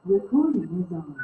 Recording is on.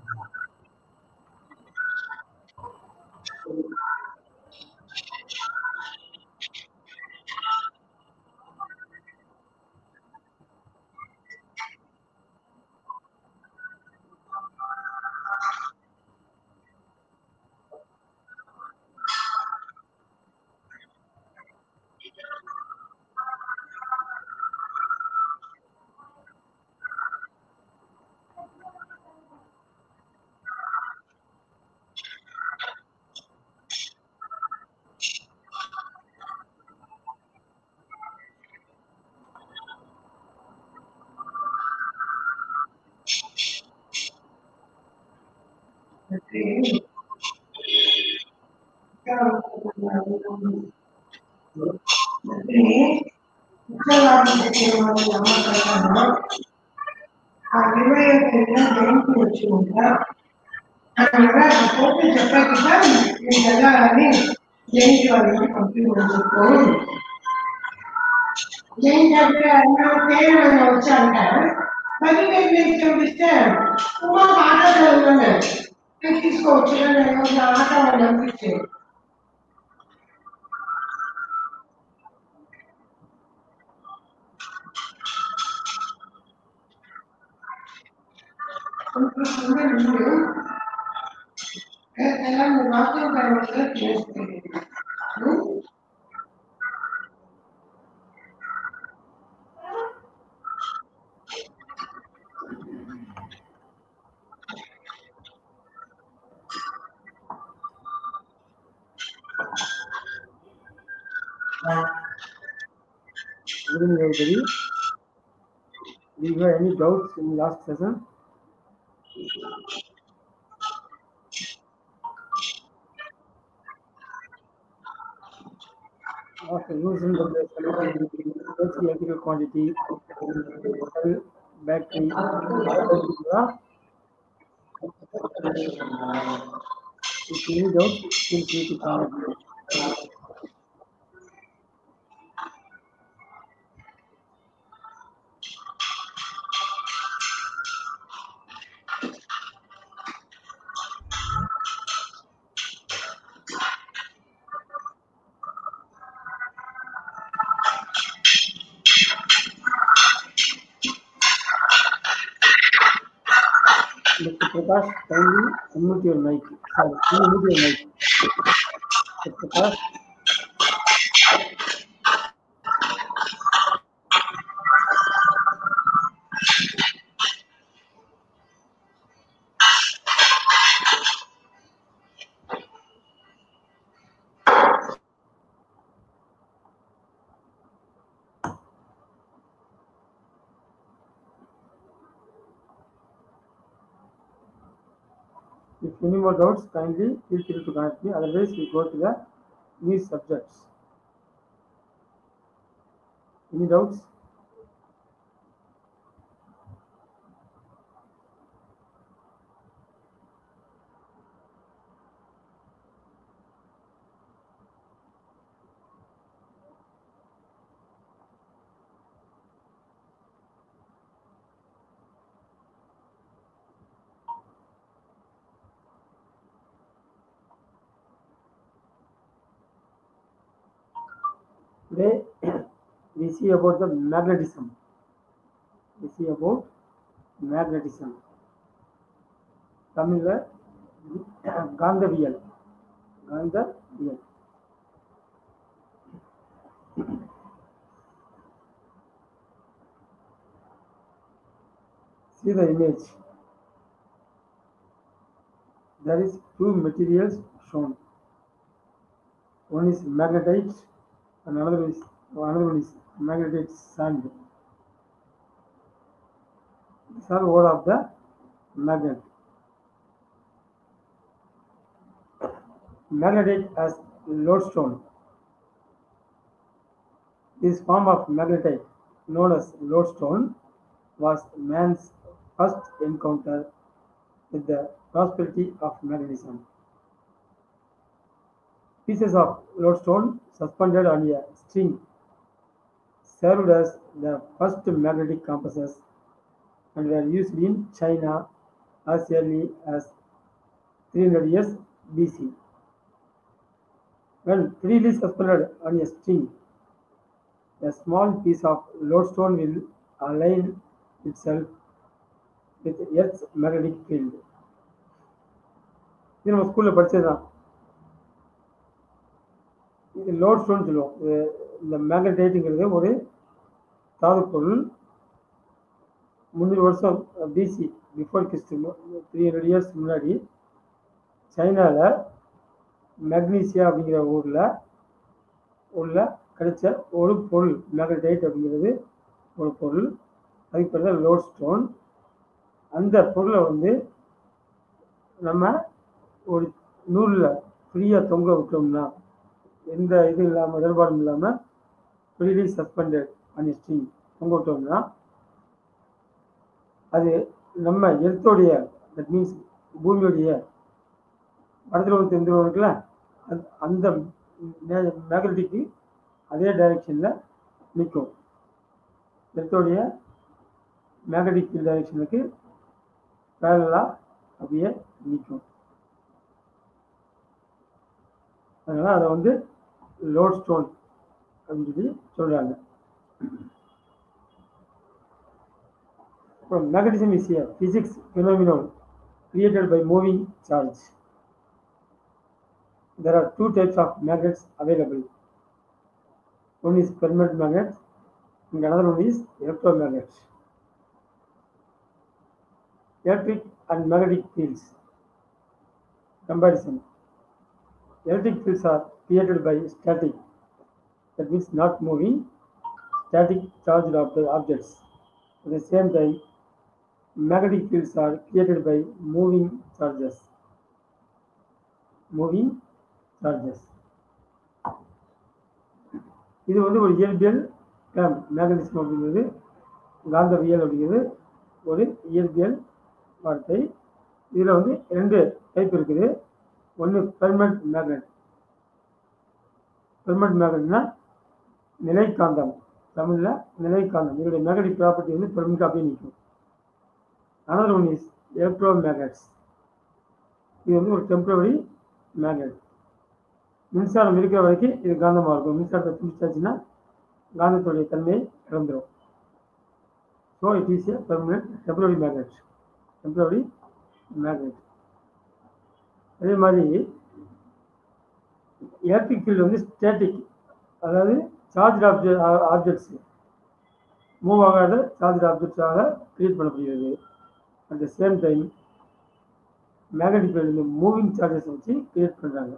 పోటీ చెప్పాక sir నేను వెళ్ళాలని జయంతి వాళ్ళని పంపించుకోరు జయంతి అంటే అన్న పేరు వచ్చి అంటారు మరి నేను నేను చూపిస్తే ఉమా ఆటలో ఉన్నాను నేను తీసుకోవచ్చు నేను ఆట వాళ్ళు అనిపించాను Kailangan mo natin para sa Good evening, everybody. Do you have any doubts in last session? After using the basic electrical quantity, cell, battery, etc. If any doubt, feel free to comment. Mr. Prakash, kindly unmute your mic. Sorry, unmute your mic. Mr. Prakash, if any more doubts, kindly feel free to connect me. Otherwise, we go to the new subjects. Any doubts? Today we see about the magnetism. We see about magnetism. தமிழ்ல காந்தவியல் காந்தவியல் See the image. There is two materials shown. One is magnetite and another is another one is magnetite sand. These are all of the magnet. Magnetite as lodestone. This form of magnetite, known as lodestone, was man's first encounter with the possibility of magnetism. Pieces of lodestone suspended on a string served as the first magnetic compasses and were used in China, as early as 300 years BC. When freely suspended on a string, a small piece of lodestone will align itself with Earth's magnetic field. இது நம்ம ஸ்கூலில் படிச்சது தான் இது load stone சொல்லுவோம் இது இந்த மேக்னடைட்டுங்கிறது ஒரு தாது பொருள் முந்நூறு வருஷம் BC before Christ three hundred years முன்னாடி சைனாவில் மெக்னீசியா அப்படிங்கிற ஊரில் உள்ள கிடைச்ச ஒரு பொருள் மேக்னடைட் அப்படிங்கிறது ஒரு பொருள் அதுக்கு பேர் தான் லோட் ஸ்டோன் அந்த பொருளை வந்து நம்ம ஒரு நூலில் ஃப்ரீயாக தொங்க விட்டோம்னா எந்த இது இல்லாமல் இடர்பாடும் இல்லாமல் ஃப்ரீலி சஸ்பெண்டட் அண்ட் ஸ்ட்ரிங் தொங்க விட்டோம்னா அது நம்ம எர்த்தோடைய தட் மீன்ஸ் பூமியோடைய வடதுருவம் தென்துருவம் இருக்குல்ல அந்த அந்த மேக்னட்டிக்கு அதே டைரெக்ஷனில் நிற்கும் எர்த்தோடைய மேக்னட்டிக் ஃபீல்ட் டைரெக்ஷனுக்கு பேரலாக அப்படியே நிற்கும் அதனால் அதை வந்து லோட் ஸ்டோன் அப்படின்னு சொல்லி சொல்கிறாங்க அப்புறம் magnetism is a physics phenomenon created by moving charge. There are two types of magnets available. One is permanent magnet and another one is electromagnet. Electric and magnetic fields. Comparison. Electric fields are created by static, that means not moving, static charged ob- objects. At the same time, magnetic fields are created by moving charges. Moving charges. இது வந்து ஒரு இயற்பியல் dam magnetism அப்படிங்கிறது காந்தவியல் அப்படிங்கிறது ஒரு இயற்பியல் வார்த்தை இதில் வந்து ரெண்டு டைப் இருக்குது ஒன்று பெர்மனன்ட் மேக்னெட் பெர்மனன்ட் மேக்னெட்னா நிலைக்காந்தம் தமிழில் நிலைக்காந்தம் இதனுடைய மேக்னெட்டிக் ப்ராப்பர்ட்டி வந்து பெர்மனெண்ட் அப்படியே நிற்கும் another one is electro magnets இது வந்து ஒரு டெம்பரவரி மேக்னெட் மின்சாரம் இருக்கிற வரைக்கும் இது காந்தமாக இருக்கும் மின்சாரத்தை துண்டிச்சாச்சுன்னா காந்தத்துடைய தன்மையை இழந்துடும் so it is a permanent temporary magnet temporary magnet அதே மாதிரி எலக்ட்ரிக் ஃபீல்டு வந்து ஸ்டேட்டிக் அதாவது சார்ஜ் ஆப்ஜெக்ட் ஆப்ஜெக்ட்ஸ் மூவ் ஆகாத சார்ஜ் ஆப்ஜெக்ட்ஸாக கிரியேட் பண்ணப்படுகிறது at the same time magnetic field வந்து மூவிங் சார்ஜஸ் வச்சு கிரியேட் பண்ணுறாங்க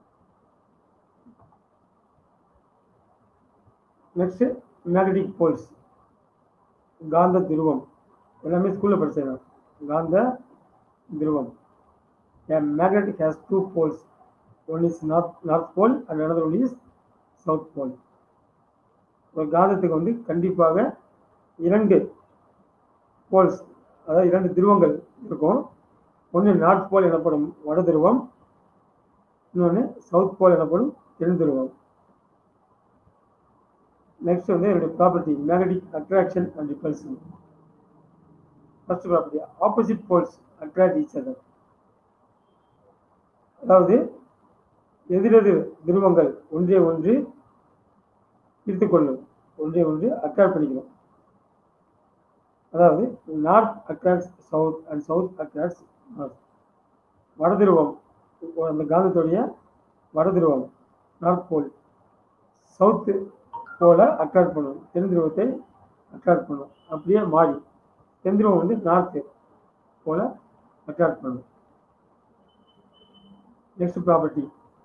நெக்ஸ்ட் மேக்னெட்டிக் போல்ஸ் காந்த துருவம் எல்லாமே ஸ்கூலில் படிச்சது காந்த துருவம் A magnet has two poles. One is north, north pole and another one is south pole. ஒரு காந்தத்துக்கு வந்து கண்டிப்பாக இரண்டு போல்ஸ் அதாவது இரண்டு துருவங்கள் இருக்கும் ஒன்று நார்த் போல் எனப்படும் வட துருவம் இன்னொன்று சவுத் போல் எனப்படும் தென் துருவம் நெக்ஸ்ட் வந்து என்னுடைய property magnetic attraction and repulsion first property opposite poles attract each other அதாவது எதிரெதிர் துருவங்கள் ஒன்றே ஒன்று ஈர்த்து கொள்ளும் ஒன்றே ஒன்று அட்ராக்ட் பண்ணிக்கணும் அதாவது north attracts south and south attracts north வடதுருவம் அந்த காந்தத்துடைய வடதுருவம் north pole south pole attract பண்ணும் தென் துருவத்தை அட்ராக்ட் பண்ணும் அப்படியே மாறி தென் துருவம் வந்து நார்த்து போல அட்ராக்ட் பண்ணும் Next property.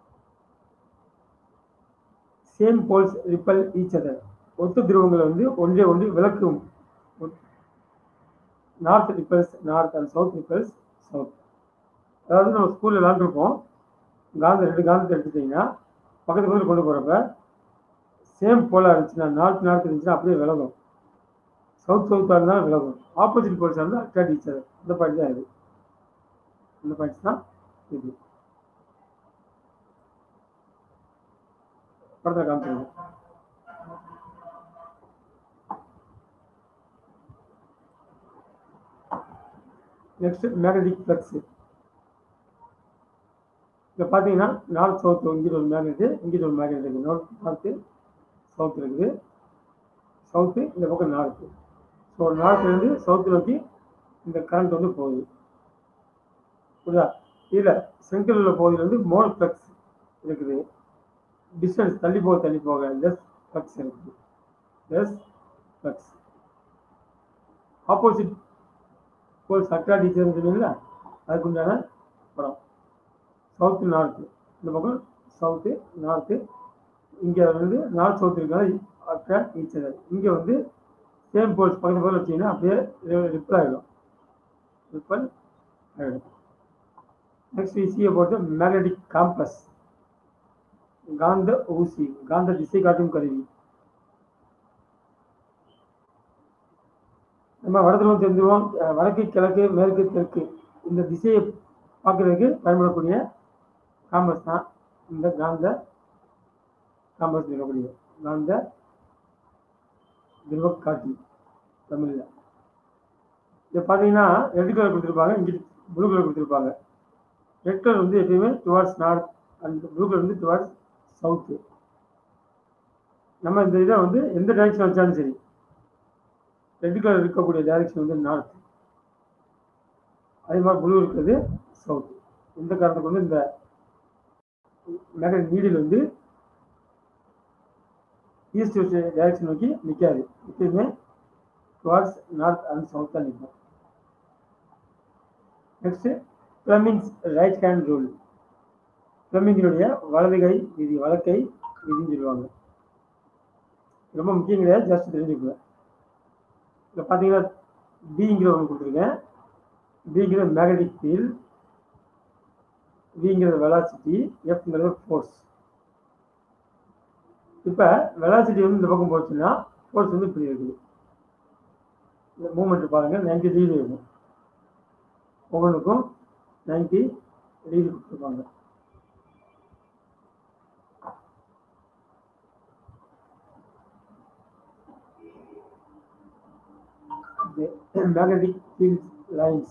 Same poles repel each other. ஒத்த துருவங்களை வந்து ஒன்றே ஒன்று விளக்கும் north repels north and south repels south அதாவது நம்ம ஸ்கூலில் விளாண்டுருப்போம் காந்த ரெண்டு காந்தத்தை எடுத்துட்டிங்கன்னா பக்கத்து பக்கத்தில் கொண்டு போகிறப்ப சேம் போலாக இருந்துச்சுன்னா நார்த் நார்த் இருந்துச்சுன்னா அப்படியே விலகும் சவுத் சவுத்தாக இருந்தால் விலகும் ஆப்போசிட் போல்ஸாக இருந்தால் அட்ராக்ட் ஈச் அதர் இந்த பாயிண்ட் தான் இது இந்த பாயிண்ட்ஸ் தான் இது படத்தை காமிச்சிருங்க நெக்ஸ்ட் மேக்னெட்டிக் ஃப்ளக்ஸ் இங்க பார்த்தீங்கன்னா நார்த் சவுத் இங்கிட்ட ஒரு மேக்னெட் இங்கிட்ட ஒரு மேக்னெட் இருக்குது நார்த் நார்த்து சவுத் இருக்குது சவுத்து இந்த பக்கம் நார்த்து ஸோ நார்த்துலேருந்து சவுத்து நோக்கி இந்த கரண்ட் வந்து போகுது புரியுதா இதில் சென்ட்ரல் உள்ள பகுதியில் வந்து மோர் ஃப்ளக்ஸ் இருக்குது டிஸ்டன்ஸ் தள்ளி போக தள்ளி போக லெஸ் ஃப்ளக்ஸ் இருக்குது less flux opposite poles attract சொன்னீங்களா அதுக்கு உண்டான படம் சவுத்து நார்த்து இந்த பக்கம் சவுத்து நார்த்து இங்கே வந்து நார்த் சவுத் இருக்காது அட்ராக்ட் ஈச் அதர் இங்கே வந்து சேம் போல்ஸ் பக்கத்து பக்கத்தில் வச்சிங்கன்னா அப்படியே ரிப்பிள் ஆகிடும் ரிப்பல் ஆகிடும் next we see about magnetic compass காந்த ஊசி காந்த திசை காட்டும் கருவி நம்ம வடத்துல தெரிஞ்சிருவோம் அஹ் வடக்கு கிழக்கு மேற்கு தெற்கு இந்த திசையை பார்க்கறதுக்கு பயன்படக்கூடிய காம்பஸ் தான் இந்த காந்த காம்பஸ் சொல்லக்கூடிய காந்த துருவக்காட்டி தமிழ்ல இதை பார்த்தீங்கன்னா ரெட் கலர் கொடுத்துருப்பாங்க இங்கே ப்ளூ கலர் கொடுத்துருப்பாங்க ரெட் கலர் வந்து எப்பயுமே towards north and blue colour வந்து டுவார்ட்ஸ் சவுத்து நம்ம இந்த இதை வந்து எந்த டைரக்ஷன் வச்சாலும் சரி ரெட் கலர் இருக்கக்கூடிய டைரக்ஷன் வந்து நார்த் அதே மாதிரி ப்ளூ இருக்கிறது சவுத் இந்த காரணத்துக்கு வந்து இந்த மேக்னெட் நீடில் வந்து ஈஸ்ட் வெஸ்ட் டைரக்ஷன் நோக்கி நிற்காது எப்பயுமே டுவார்ட்ஸ் நார்த் அண்ட் சவுத் தான் நிற்கும் next Fleming's right hand rule பிளமிங்கினுடைய வலது கை விதி வலக்கை விதின்னு சொல்லுவாங்க ரொம்ப முக்கியம் கிடையாது ஜஸ்ட் தெரிஞ்சுக்குவேன் இதில் பார்த்தீங்கன்னா பிங்கிற ஒன்று கொடுத்துருக்கேன் பிங்கிற மேக்னடிக் ஃபீல்ட் விங்கிறது வெலாசிட்டி எஃப்ங்கிறது ஃபோர்ஸ் இப்போ வெலாசிட்டி வந்து இந்த பக்கம் போச்சுன்னா ஃபோர்ஸ் வந்து இப்படி இருக்குது இந்த மூமெண்ட் பாருங்கள் நைன்டி டிகிரி இருக்கும் ஒவ்வொன்றுக்கும் நைன்டி டிகிரி கொடுத்துருப்பாங்க the magnetic field lines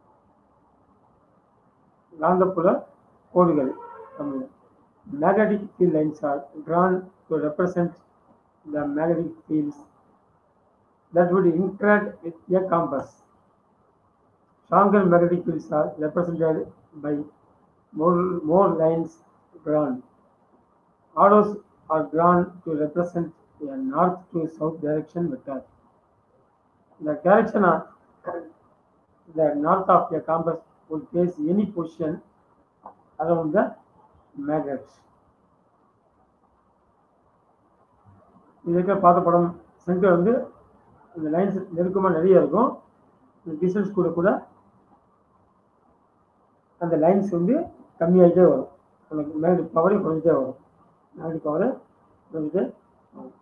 காந்தப்புல கோடுகள் Tamil magnetic field lines are drawn to represent the magnetic fields that would interact with a compass. Stronger magnetic fields are represented by more, more lines drawn. Arrows are drawn to represent a north to south direction vector. The direction of the north of a compass would face any position around the magnet. இதுக்கு பார்த்த படம் centre வந்து இந்த lines நெருக்கமாக நிறைய இருக்கும் இந்த distance கூட கூட அந்த லைன்ஸ் வந்து கம்மியாகிட்டே வரும் அந்த மேக்னெட்டிக் பவரே குறைஞ்சிட்டே வரும் மேக்னெட்டிக் பவரை குறைஞ்சிட்டே வரும்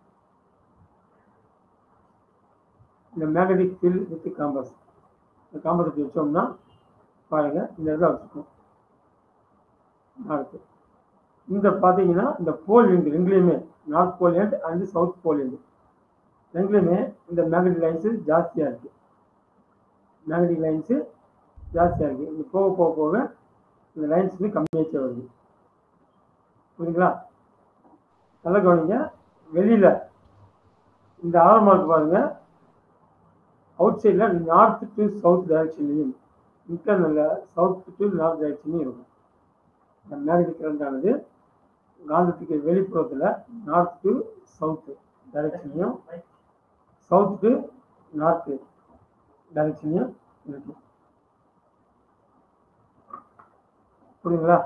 இந்த மேக்னெட்டிக் ஃபீல்ட் வித் காம்பஸ் இந்த காம்பஸ் இப்படி வச்சோம்னா பாருங்க இந்த இடத்துல வச்சுக்கணும் அடுத்து இந்த பார்த்தீங்கன்னா இந்த போல் எண்ட் ரெண்டுலேயுமே north pole end and south pole end ரெண்டுலேயுமே இந்த மேக்னெட்டிக் லைன்ஸு ஜாஸ்தியாக இருக்குது மேக்னெட்டிக் லைன்ஸு ஜாஸ்தியாக இருக்குது இது போக போக போக இந்த லைன்ஸ் வந்து கம்மியாச்சே வருது புரியுதுங்களா நல்லா கவனிங்க வெளியில் இந்த ஆரம் மார்க் பாருங்க அவுட் சைடில் நார்த் டு சவுத் டைரக்ஷன்லையும் இன்டர்னலில் சவுத் டு நார்த் டைரக்ஷன்லையும் இருக்கும் இந்த மேக்னெட்டிக் கரண்ட் ஆனது காந்தத்துக்கு வெளிப்புறத்தில் நார்த் டு சவுத் டைரக்ஷன்லையும் சவுத் டு நார்த் டைரக்ஷன்லையும் இருக்கு புரியுங்களா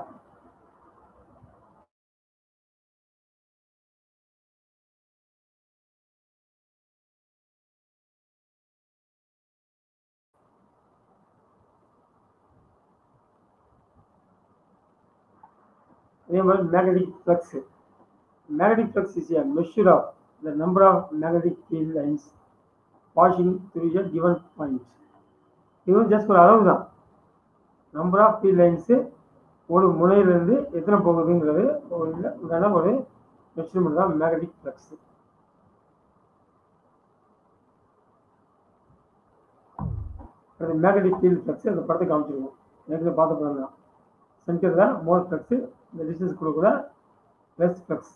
அதே மாதிரி magnetic flux magnetic flux is a measure of the number of magnetic field lines passing through a given point இது வந்து ஜஸ்ட் ஒரு அளவு தான் நம்பர் ஆஃப் ஃபீல்ட் லைன்ஸு ஒரு முனையிலிருந்து எத்தனை போகுதுங்கிறது ஒரு உண்டான ஒரு மெஷர்மெண்ட் தான் மேக்னெட்டிக் ஃப்ளக்ஸ் அது மேக்னெட்டிக் ஃபீல்ட் ஃப்ளக்ஸ் அந்த படத்தை காமிச்சிருவோம் ஏற்கனவே பார்த்த படம் தான் சென்டரில் மோர் ஃப்ளக்ஸு இந்த டிஸ்டன்ஸ் கொடுக்குற லெஸ் ஃப்ளக்ஸ்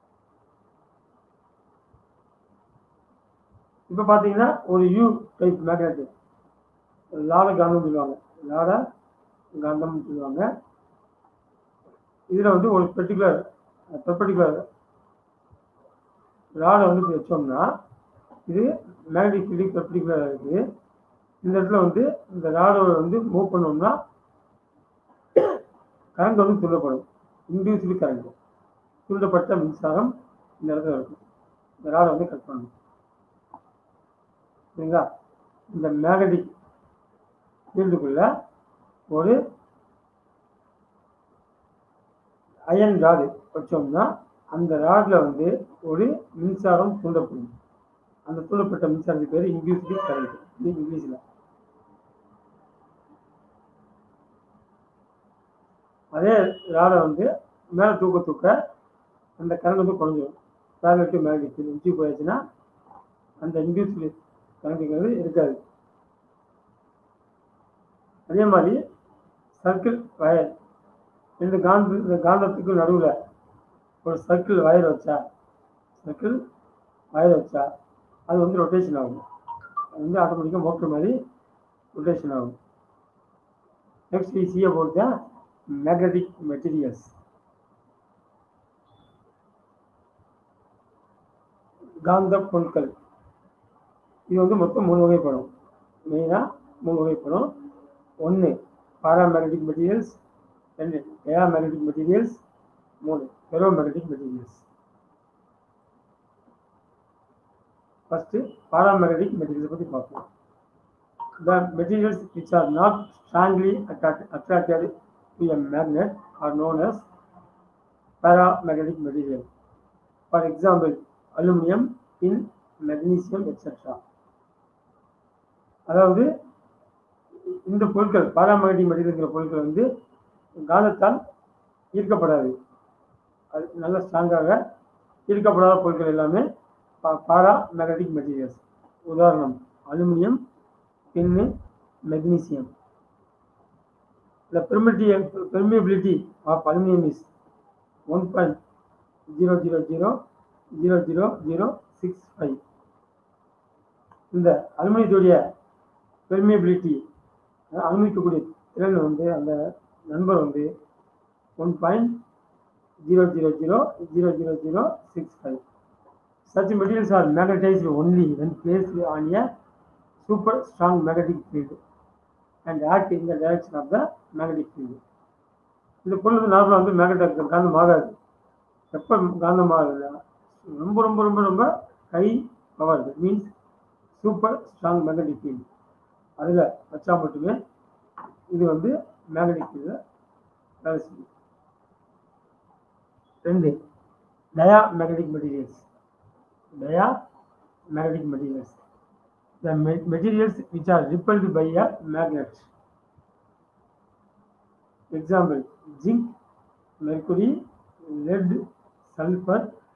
இப்போ பார்த்தீங்கன்னா ஒரு யூ டைப் மேக்னெட் லாட காந்தம் சொல்லுவாங்க லாட காந்தம்னு சொல்லுவாங்க இதில் வந்து ஒரு பெர்டிகுலர் பெர்பெண்டிகுலர் ராடை வந்து இப்படி வச்சோம்னா இது மேக்னெட்டிக் ஃபீல்டிங் பெர்பெண்டிகுலராக இருக்குது இந்த இடத்துல வந்து இந்த ராடை வந்து மூவ் பண்ணோம்னா கரண்ட் வந்து தூண்டப்படும் இன்டியூஸ்லி கரண்ட் தூண்டப்பட்ட மின்சாரம் இந்த இடத்துல இருக்கும் இந்த ராடை வந்து கட் பண்ணணும் சரிங்களா இந்த மேக்னெட்டிக் ஃபீல்டுக்குள்ள ஒரு அயன் ராடு வச்சோம்னா அந்த ராடில் வந்து ஒரு மின்சாரம் தூண்டப்படும் அந்த தூண்டப்பட்ட மின்சாரத்துக்கு பேர் இங்கிலீஷ்லி கரண்ட் இது இங்கிலீஷில் அதே ராடை வந்து மேலே தூக்க தூக்க அந்த கரண்ட் வந்து குறைஞ்சிடும் பேரலட்டு மேக்னெட்டிக் உச்சி போயாச்சுன்னா அந்த இங்கிலீஷ்லி கரண்ட்டுங்கிறது இருக்காது அதே மாதிரி சர்க்கிள் வயர் ரெண்டு காந்த இந்த காந்தத்துக்கு நடுவில் ஒரு சர்க்கிள் வயர் வச்சா சர்க்கிள் வயர் வச்சா அது வந்து ரொட்டேஷன் ஆகும் அது வந்து ஆட்டோமேட்டிக்காக மோட்டர் மாதிரி ரொட்டேஷன் ஆகும் next we see about the magnetic materials காந்த பொருட்கள் இது வந்து மொத்தம் மூணு வகைப்படும் மெயினாக மூணு வகைப்படும் ஒன்று பாராமேக்னெட்டிக் மெட்டீரியல்ஸ் ரெண்டு டயாமேக்னெட்டிக் மெட்டீரியல்ஸ் மூணு ferromagnetic materials first paramagnetic materials பற்றி பார்ப்போம் the materials which are not strongly attract- attracted to a magnet are known as paramagnetic material. For example, aluminum, tin, magnesium, etc. அதாவது இந்த பொருட்கள் பாராமேக்னெட்டிக் மெட்டீரியல்ங்கிற பொருட்கள் வந்து காந்தத்தால் ஈர்க்கப்படாது அது நல்ல ஸ்ட்ராங்காக ஈர்க்கப்படாத பொருட்கள் எல்லாமே பாரா மேக்னெட்டிக் மெட்டீரியல்ஸ் உதாரணம் அலுமினியம் பின்னு magnesium The permeability, permeability of aluminum is 1.0000065. இந்த அலுமினியத்துடைய பெர்மியபிலிட்டி அனுமதிக்கக்கூடிய திறன் வந்து அந்த நண்பர் வந்து one point zero zero zero zero zero zero six five such materials are magnetised only when placed on a super strong magnetic field and act in the direction of the magnetic field. இந்த பொருள் வந்து நார்மலாக வந்து magnet காந்தம் ஆகாது எப்போ காந்தம் ஆகுதுன்னா ரொம்ப ரொம்ப ரொம்ப ரொம்ப high power means super strong magnetic field அதில் வச்சா மட்டுமே இது வந்து மேக்னெட்டிக் ஃபீல்டில் வேலை செய்யும் ரெண்டு dia magnetic materials dia magnetic materials the ma- materials which are repelled by a magnet. Example, zinc, mercury, lead, sulfur,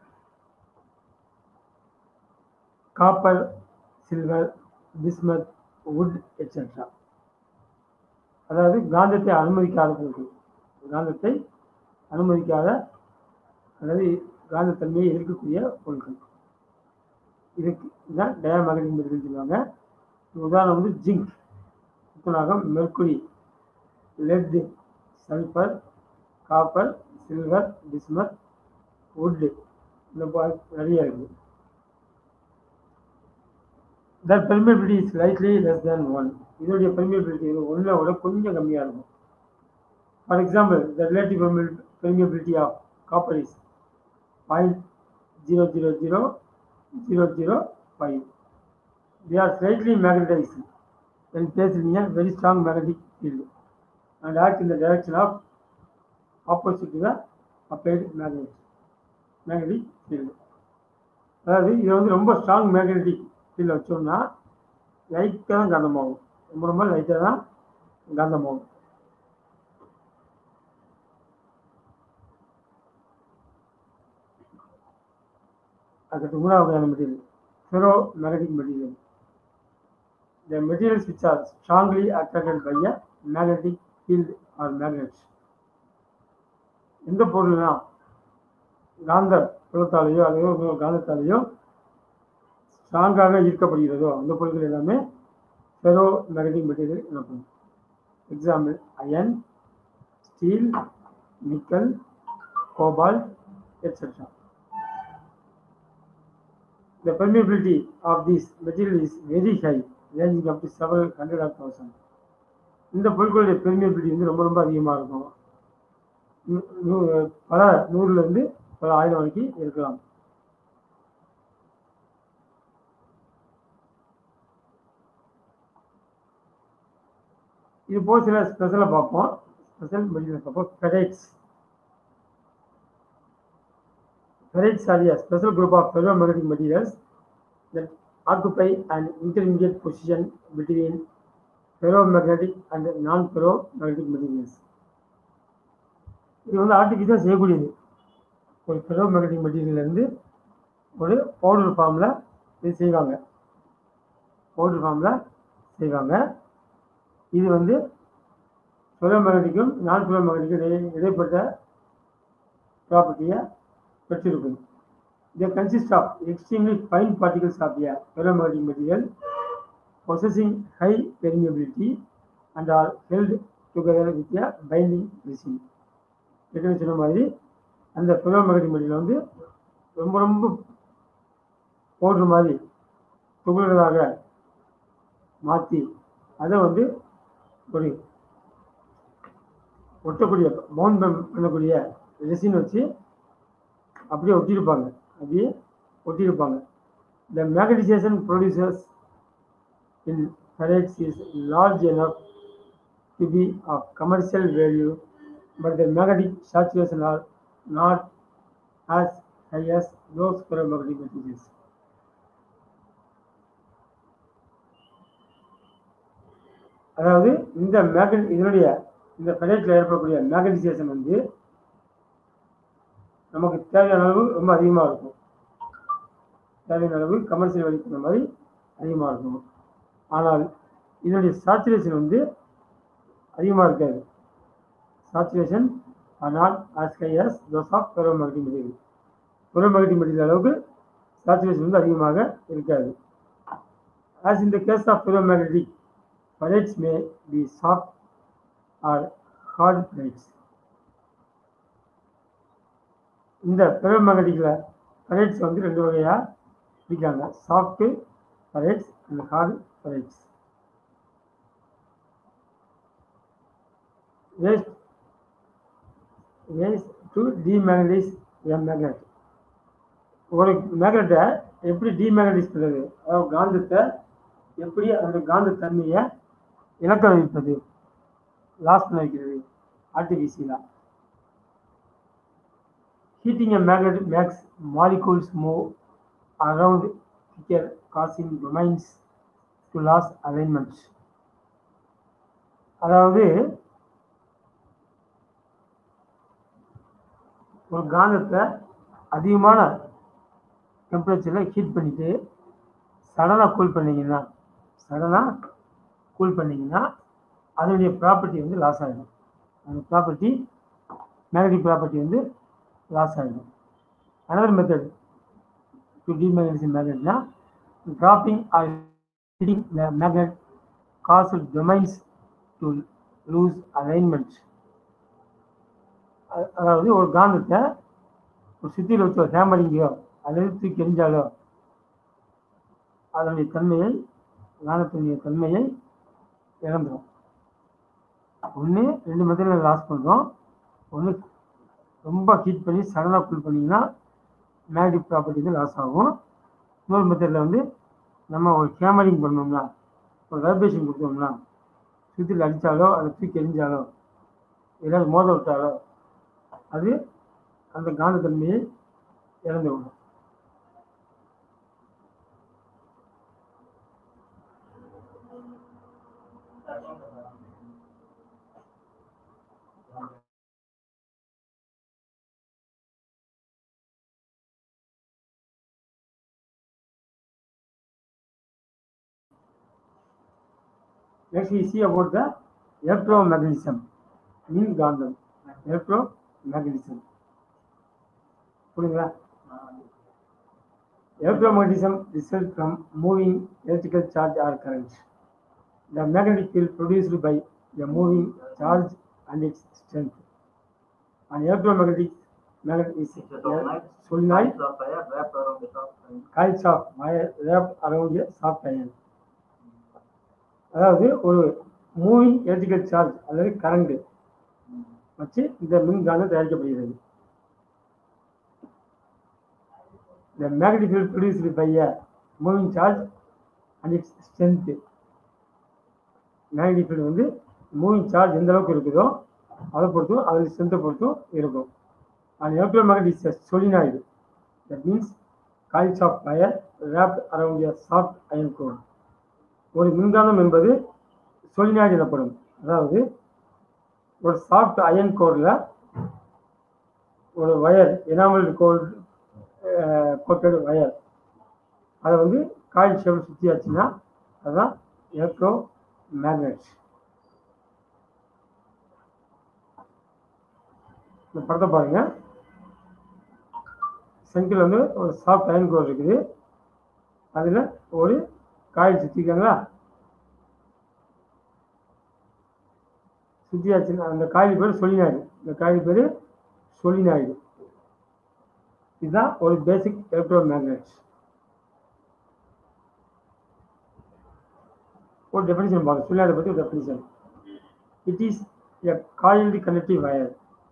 copper, silver, bismuth, wood, etc. அதாவது காந்தத்தை அனுமதிக்காத பொருட்கள் காந்தத்தை அனுமதிக்காத அதாவது காந்தத்தன்மையை இருக்கக்கூடிய பொருட்கள் இதுக்கு தான் டயாமேக்னெட்டிக் மெட்டீரியல் சொல்லுவாங்க உதாரணம் வந்து ஜிங்க் துத்தநாகம் mercury lead sulphur copper silver bismuth wood இந்த பா- நிறைய இருக்குது that permeability is slightly less than one இதோடைய பெர்மியபிலிட்டி ஒன்றில் விட கொஞ்சம் கம்மியாக இருக்கும் for example the relative permeability of copper is point zero zero zero 005. They are slightly magnetized when placed in a very strong magnetic field and act in the direction of opposite to the applied magnet magnetic field. அதாவது இது வந்து ரொம்ப strong magnetic ஃபீல்டில் வச்சோம்னா லைட்டாக தான் காந்தமாகும் ரொம்ப ரொம்ப லைட்டாக தான் காந்தமாகும் அதுக்கு மூணாவது வகையான material ferro magnetic material the materials which are strongly attracted by a magnetic field or magnets எந்த பொருள்னா காந்த புலத்தாலேயோ அல்லது ஒரு காந்தத்தாலேயோ ஸ்ட்ராங்காக ஈர்க்கப்படுகிறதோ அந்த பொருட்கள் எல்லாமே ஃபெரோ மேக்னட்டிக் மெட்டீரியல் எனப்படும் example iron steel nickel cobalt etcetera The permeability of this material is very high, ranging up to several hundred of thousand. இந்த பொருட்களுடைய பெர்மியபிலிட்டி வந்து ரொம்ப ரொம்ப அதிகமாக இருக்கும் நூ- நூ- பல நூறுல இருந்து பல ஆயிரம் வரைக்கும் இருக்கலாம் இது போக சில ஸ்பெஷலாக பார்ப்போம் ஸ்பெஷல் மெட்டீரியல் பார்ப்போம் ஃபெரைட்ஸ் Ferrites are a special group of ferromagnetic materials that occupy an intermediate position between ferromagnetic and non-ferromagnetic materials. இது வந்து ஆர்டிஃபிஷியல் செய்யக்கூடியது ஒரு ஃபெரோமேக்னட்டிக் மெட்டீரியல் இருந்து ஒரு பவுடர் ஃபார்மில் இது செய்வாங்க பவுடர் ஃபார்மில் செய்வாங்க இது வந்து ஃபெரோமேக்னட்டிக்கும் நான் ஃபெரோமேக்னட்டிக்கும் இடை இடைப்பட்ட ப்ராப்பர்ட்டியை பெற்றிருக்கும் They consist of extremely fine particles of a ferromagnetic material possessing high permeability and are held together with a binding resin. ஏற்கனவே சொன்ன மாதிரி அந்த ஃபெரோமேக்னட்டிக் மெட்டீரியல் வந்து ரொம்ப ரொம்ப பவுடர் மாதிரி துகள்களாக மாற்றி அதை வந்து ஒரு ஒட்டக்கூடிய மவுண்ட் பண்ணக்கூடிய ரெசின் வச்சு அப்படியே ஒட்டியிருப்பாங்க அப்படியே ஒட்டியிருப்பாங்க the magnetisation producers in ferrites is large enough to be of commercial value but the magnetic saturation are not as high as those ferromagnetic materials. அதாவது இந்த மேக்னட் இதனுடைய இந்த ஃபெரைட்டில் ஏற்படக்கூடிய மேக்னடைசேஷன் வந்து நமக்கு தேவையான அளவு ரொம்ப அதிகமாக இருக்கும் தேவையான அளவு கமர்ஷியல் வலிக்கிற மாதிரி அதிகமாக இருக்கும் ஆனால் இதனுடைய சாச்சுரேஷன் வந்து அதிகமாக இருக்காது saturation are not as high as those of ferromagnetic material ferromagnetic material அளவுக்கு சாச்சுரேஷன் வந்து அதிகமாக இருக்காது as in the case of ferromagnetic ferrites may be soft or hard ferrites இந்த ஃபெரோமேக்னட்டிக்கில் ஃபெரைட்ஸ் வந்து ரெண்டு வகையாக பிரிக்கிறாங்க soft ferrites and hard ferrites ways ways to demagnetise a magnet ஒரு மேக்னெட்டை எப்படி டிமேக்னடைஸ் பண்ணுறது அதாவது காந்தத்தை எப்படி அந்த காந்த தன்மையை இழக்க வைப்பது லாஸ் பண்ண வைக்கிறது ஆர்டிஃபிஷியலாக Heating a magnet makes molecules move around thicker, causing domains to lose alignment. அதாவது ஒரு காந்தத்தை அதிகமான டெம்பரேச்சரில் ஹீட் பண்ணிட்டு சடனாக கூல் பண்ணீங்கன்னா சடனாக கூல் பண்ணீங்கன்னா அதனுடைய ப்ராப்பர்ட்டி வந்து லாஸ் ஆகிடும் அந்த ப்ராப்பர்ட்டி மேக்னட்டிக் ப்ராப்பர்ட்டி வந்து லாஸ் ஆகிடும் அனதர் மெத்தட் டு டிமேக்னடைஸ் மேக்னெட்னா dropping or hitting the magnet causes domains to lose alignment அ- அதாவது ஒரு காந்தத்தை ஒரு சுத்தியில் வச்சு ஒரு ஹேமரிங்கையோ அல்லது தூக்கி எரிஞ்சாலோ அதனுடைய தன்மையை காந்தத்தினுடைய தன்மையை இழந்துடும் ஒன்று ரெண்டு மெத்தடில் லாஸ் பண்ணுறோம் ஒன்று ரொம்ப ஹீட் பண்ணி சடனாக கூல் பண்ணிங்கன்னா மேக்னெட்டிக் ப்ராப்பர்ட்டி வந்து லாஸ் ஆகும் இன்னொரு மெத்தடில் வந்து நம்ம ஒரு ஹேமரிங் பண்ணோம்னா ஒரு வைப்ரேஷன் கொடுத்தோம்னா சுற்றில் அடித்தாலோ அதை தூக்கி எரிஞ்சாலோ ஏதாவது மோத விட்டாலோ அது அந்த காந்தத்தன்மையை இழந்து விடும் Next we see about the electromagnetism. மின் காந்தம் electromagnetism. புரியுங்களா Electromagnetism results from moving electrical charge or current. The magnetic field produced by the moving charge and its strength. An electromagnetic magnet is It's a a solenoid. solenoid Lines of fire wrapped around the top and coils of wire wrapped around a soft iron. அதாவது ஒரு moving electrical charge அல்லது current வச்சு இந்த மின்காந்தம் தயாரிக்கப்படுகிறது The magnetic field produced by a moving charge and its strength. Magnetic field வந்து moving charge எந்த அளவுக்கு இருக்குதோ அதை பொறுத்தும் அதில் ஸ்ட்ரென்த்தை பொறுத்தும் இருக்கும் and electromagnet is a solenoid that means coils of wire wrapped around a soft iron core ஒரு மின்காந்தம் என்பது solenoid எனப்படும் அதாவது ஒரு சாஃப்ட் அயன் கோரில் ஒரு wire enamel gold coated wire அதை வந்து காயில் ஷேப் சுற்றியாச்சுன்னா அதுதான் எலக்ட்ரோ மேக்னெட் இந்த படத்தை பாருங்க செங்கில் வந்து ஒரு சாஃப்ட் அயன் கோர் இருக்குது அதில் ஒரு காயில் சுற்றிருக்காங்களா சுத்தியாச்சுன்னா அந்த காயில் பேர் சொல்லினாயிடு இந்த காயில் பேர் சொல்லினாயிடு இதுதான் ஒரு பேசிக் எலக்ட்ரோ மேக்னெட் ஒரு டெஃபினிஷன் பார்க்க சொல்லினாயிட பற்றி ஒரு definition it is a coiled connective wire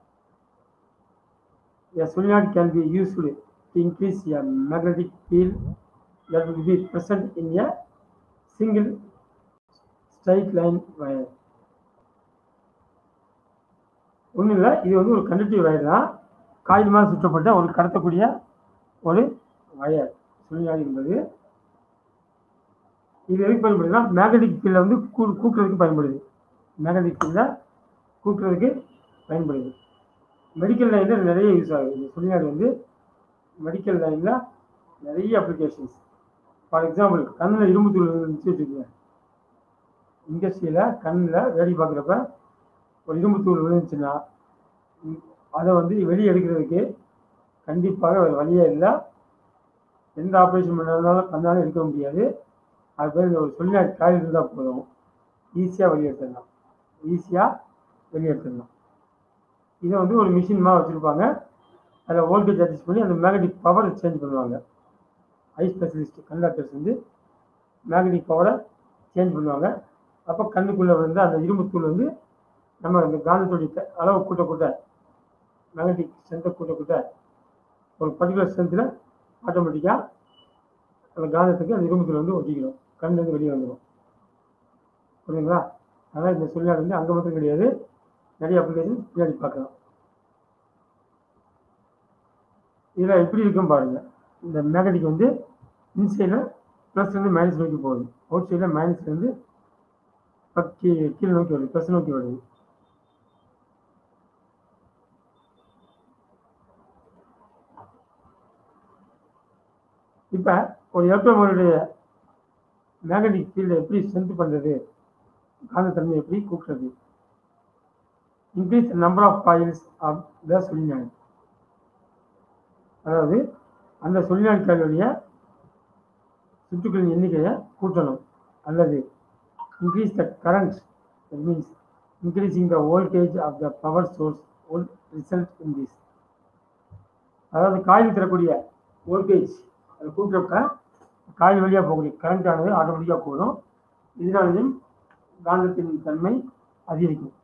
A solenoid can be used to increase a magnetic field that will be present in a single straight line wire. ஒன்றும் இல்லை இது வந்து ஒரு conductive wire தான் coil மாதிரி சுற்றப்பட்ட ஒரு கடத்தக்கூடிய ஒரு வயர் சுழியாடி என்பது இது எதுக்கு பயன்படுதுன்னா மேக்னெட்டிக் ஃபீல்டை வந்து கூ கூட்டுறதுக்கு பயன்படுது மேக்னெட்டிக் ஃபீல்டை கூட்டுறதுக்கு பயன்படுது மெடிக்கல் லைனில் நிறைய யூஸ் ஆகுது இந்த சுழியாடி வந்து மெடிக்கல் லைனில் நிறைய அப்ளிகேஷன்ஸ் ஃபார் எக்ஸாம்பிள் கண்ணில் இரும்பு தூள் இருந்துச்சு வச்சுக்கோங்க இண்டஸ்ட்ரியில் கண்ணில் வேடி பார்க்குறப்ப ஒரு இரும்பு தூள் விழுந்துச்சுன்னா ம், அதை வந்து வெளியே எடுக்கிறதுக்கு கண்டிப்பாக ஒரு வழியே இல்லை எந்த ஆப்ரேஷன் பண்ணாலும் பண்ணாலும் எடுக்க முடியாது அது பேர் இந்த ஒரு சொல்லினா காயில் இருந்தால் போதும் ஈஸியாக வெளியே எடுத்துடலாம் ஈஸியாக வெளியே எடுத்துடலாம் இதை வந்து ஒரு மிஷின் மாதிரி வச்சுருப்பாங்க அதில் வோல்டேஜ் அட்ஜஸ்ட் பண்ணி அந்த மேக்னெட்டிக் பவர் சேஞ்ச் பண்ணுவாங்க ஐ ஸ்பெஷலிஸ்ட் கண் டாக்டர்ஸ் வந்து மேக்னெட்டிக் பவரை சேஞ்ச் பண்ணுவாங்க அப்போ கண்ணுக்குள்ளே வந்து அந்த இரும்பு தூள் வந்து நம்ம இந்த காந்தத்துடைய த- அளவு கூட்ட கூட்ட மேக்னெட்டிக் ஸ்ட்ரென்த்தை கூட்ட கூட்ட ஒரு பர்டிகுலர் ஸ்ட்ரென்த்தில் ஆட்டோமேட்டிக்காக அந்த காந்தத்துக்கு அந்த இரும்பு தூள் வந்து ஒட்டிக்கிறோம் கண் வந்து வெளியே வந்துடும் புரியுங்களா அதனால் இந்த சொல்லியாடு வந்து அங்கே மட்டும் கிடையாது நிறைய அப்ளிகேஷன் பின்னாடி பார்க்கலாம் இதில் எப்படி இருக்கும் பாருங்க இந்த மேக்னெட்டிக் வந்து இன்சைடில் ப்ளஸ்லேருந்து மைனஸ் நோக்கி போகுது அவுட் சைடில் மைனஸ்லேருந்து கீழே கீழே நோக்கி வருது ப்ளஸ் நோக்கி வருது இப்போ ஒரு எலக்ட்ரோமோனுடைய மேக்னெட்டிக் ஃபீல்டை எப்படி ஸ்ட்ரென்த் பண்ணுறது காந்தத்தன்மை எப்படி கூட்டுறது increase number of coils of the solenoid அதாவது அந்த சொல்லினான் காயிலுடைய சுற்றுக்களின் எண்ணிக்கையை கூட்டணும் அல்லது increase the current means increasing the voltage of the power source will result in this அதாவது காயில் தரக்கூடிய வோல்டேஜ் அதை கூட்டுறப்ப காயில் வழியாக போகக்கூடிய கரண்ட் ஆனது ஆட்டோமேட்டிக்காக போதும் இதனாலையும் காந்தத்தின் தன்மை அதிகரிக்கும்